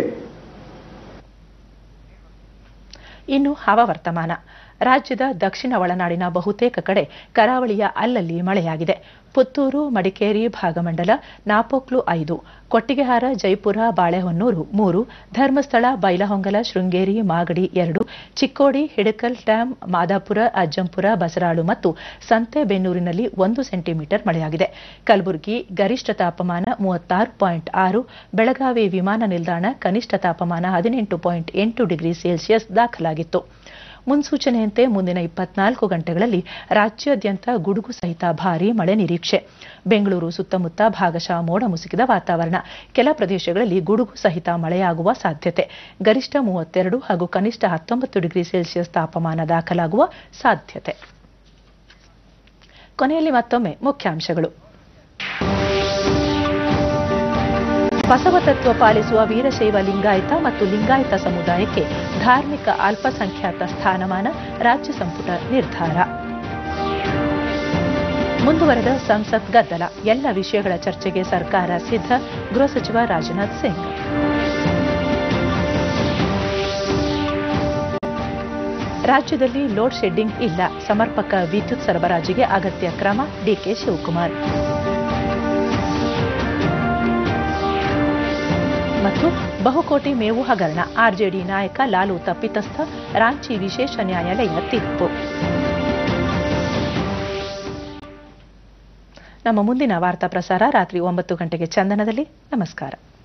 ಇನ್ನು ಹವಾವರ್ತಮಾನ ರಾಜ್ಯದ ದಕ್ಷಿಣ ಒಳನಾಡಿನ ಬಹುತೇಕ ಕಡೆ ಕರಾವಳಿಯ ಅಲ್ಲಲ್ಲಿ ಮಳೆಯಾಗಿದೆ ಪುತ್ತೂರು ಮಡಿಕೇರಿ ಭಾಗಮಂಡಲ ನಾಪೋಕ್ಲು ಐದು ಕೊಟ್ಟಿಗೆಹಾರ ಜೈಪುರ ಬಾಳೆಹೊನ್ನೂರು ಮೂರು ಧರ್ಮಸ್ಥಳ ಬೈಲಹೊಂಗಲ ಶೃಂಗೇರಿ ಮಾಗಡಿ ಎರಡು ಚಿಕ್ಕೋಡಿ ಹಿಡಕಲ್ ಡ್ಯಾಂ ಮಾದಾಪುರ ಅಜ್ಜಂಪುರ ಬಸರಾಳು ಮತ್ತು ಸಂತೆಬೆನ್ನೂರಿನಲ್ಲಿ ಒಂದು ಸೆಂಟಿಮೀಟರ್ ಮಳೆಯಾಗಿದೆ ಕಲಬುರಗಿ ಗರಿಷ್ಠ ತಾಪಮಾನ ಮೂವತ್ತಾರು ಪಾಯಿಂಟ್ ಆರು ಬೆಳಗಾವಿ ವಿಮಾನ ನಿಲ್ದಾಣ ಕನಿಷ್ಠ ತಾಪಮಾನ ಹದಿನೆಂಟು ಪಾಯಿಂಟ್ ಎಂಟು ಡಿಗ್ರಿ ಸೆಲ್ಸಿಯಸ್ ದಾಖಲಾಗಿತ್ತು ಮುನ್ಸೂಚನೆಯಂತೆ ಮುಂದಿನ ಇಪ್ಪತ್ನಾಲ್ಕು ಗಂಟೆಗಳಲ್ಲಿ ರಾಜ್ಯಾದ್ಯಂತ ಗುಡುಗು ಸಹಿತ ಭಾರೀ ಮಳೆ ನಿರೀಕ್ಷೆ ಬೆಂಗಳೂರು ಸುತ್ತಮುತ್ತ ಭಾಗಶಃ ಮೋಡ ಮುಸುಕಿದ ವಾತಾವರಣ ಕೆಲ ಪ್ರದೇಶಗಳಲ್ಲಿ ಗುಡುಗು ಸಹಿತ ಮಳೆಯಾಗುವ ಸಾಧ್ಯತೆ ಗರಿಷ್ಠ ಮೂವತ್ತೆರಡು ಹಾಗೂ ಕನಿಷ್ಠ ಹತ್ತೊಂಬತ್ತು ಡಿಗ್ರಿ ಸೆಲ್ಸಿಯಸ್ ತಾಪಮಾನ ದಾಖಲಾಗುವ ಸಾಧ್ಯತೆ ಕೊನೆಯಲ್ಲಿ ಮತ್ತೊಮ್ಮೆ ಮುಖ್ಯಾಂಶಗಳು ಬಸವ ತತ್ವ ಪಾಲಿಸುವ ವೀರಶೈವ ಲಿಂಗಾಯತ ಮತ್ತು ಲಿಂಗಾಯತ ಸಮುದಾಯಕ್ಕೆ ಧಾರ್ಮಿಕ ಅಲ್ಪಸಂಖ್ಯಾತ ಸ್ಥಾನಮಾನ ರಾಜ್ಯ ಸಂಪುಟ ನಿರ್ಧಾರ ಮುಂದುವರೆದ ಸಂಸತ್ ಗದ್ದಲ ಎಲ್ಲ ವಿಷಯಗಳ ಚರ್ಚೆಗೆ ಸರ್ಕಾರ ಸಿದ್ಧ ಗೃಹ ಸಚಿವ ರಾಜನಾಥ್ ಸಿಂಗ್ ರಾಜ್ಯದಲ್ಲಿ ಲೋಡ್ ಶೆಡ್ಡಿಂಗ್ ಇಲ್ಲ ಸಮರ್ಪಕ ವಿದ್ಯುತ್ ಸರಬರಾಜಿಗೆ ಅಗತ್ಯ ಕ್ರಮ ಡಿಕೆ ಶಿವಕುಮಾರ್ ಮತ್ತು ಬಹುಕೋಟಿ ಮೇವು ಹಗರಣ ಆರ್ಜೆಡಿ ನಾಯಕ ಲಾಲು ತಪ್ಪಿತಸ್ಥ ರಾಂಚಿ ವಿಶೇಷ ನ್ಯಾಯಾಲಯ ತೀರ್ಪು ನಮ್ಮ ಮುಂದಿನ ವಾರ್ತಾ ಪ್ರಸಾರ ರಾತ್ರಿ ಒಂಬತ್ತು ಗಂಟೆಗೆ ಚಂದನದಲ್ಲಿ ನಮಸ್ಕಾರ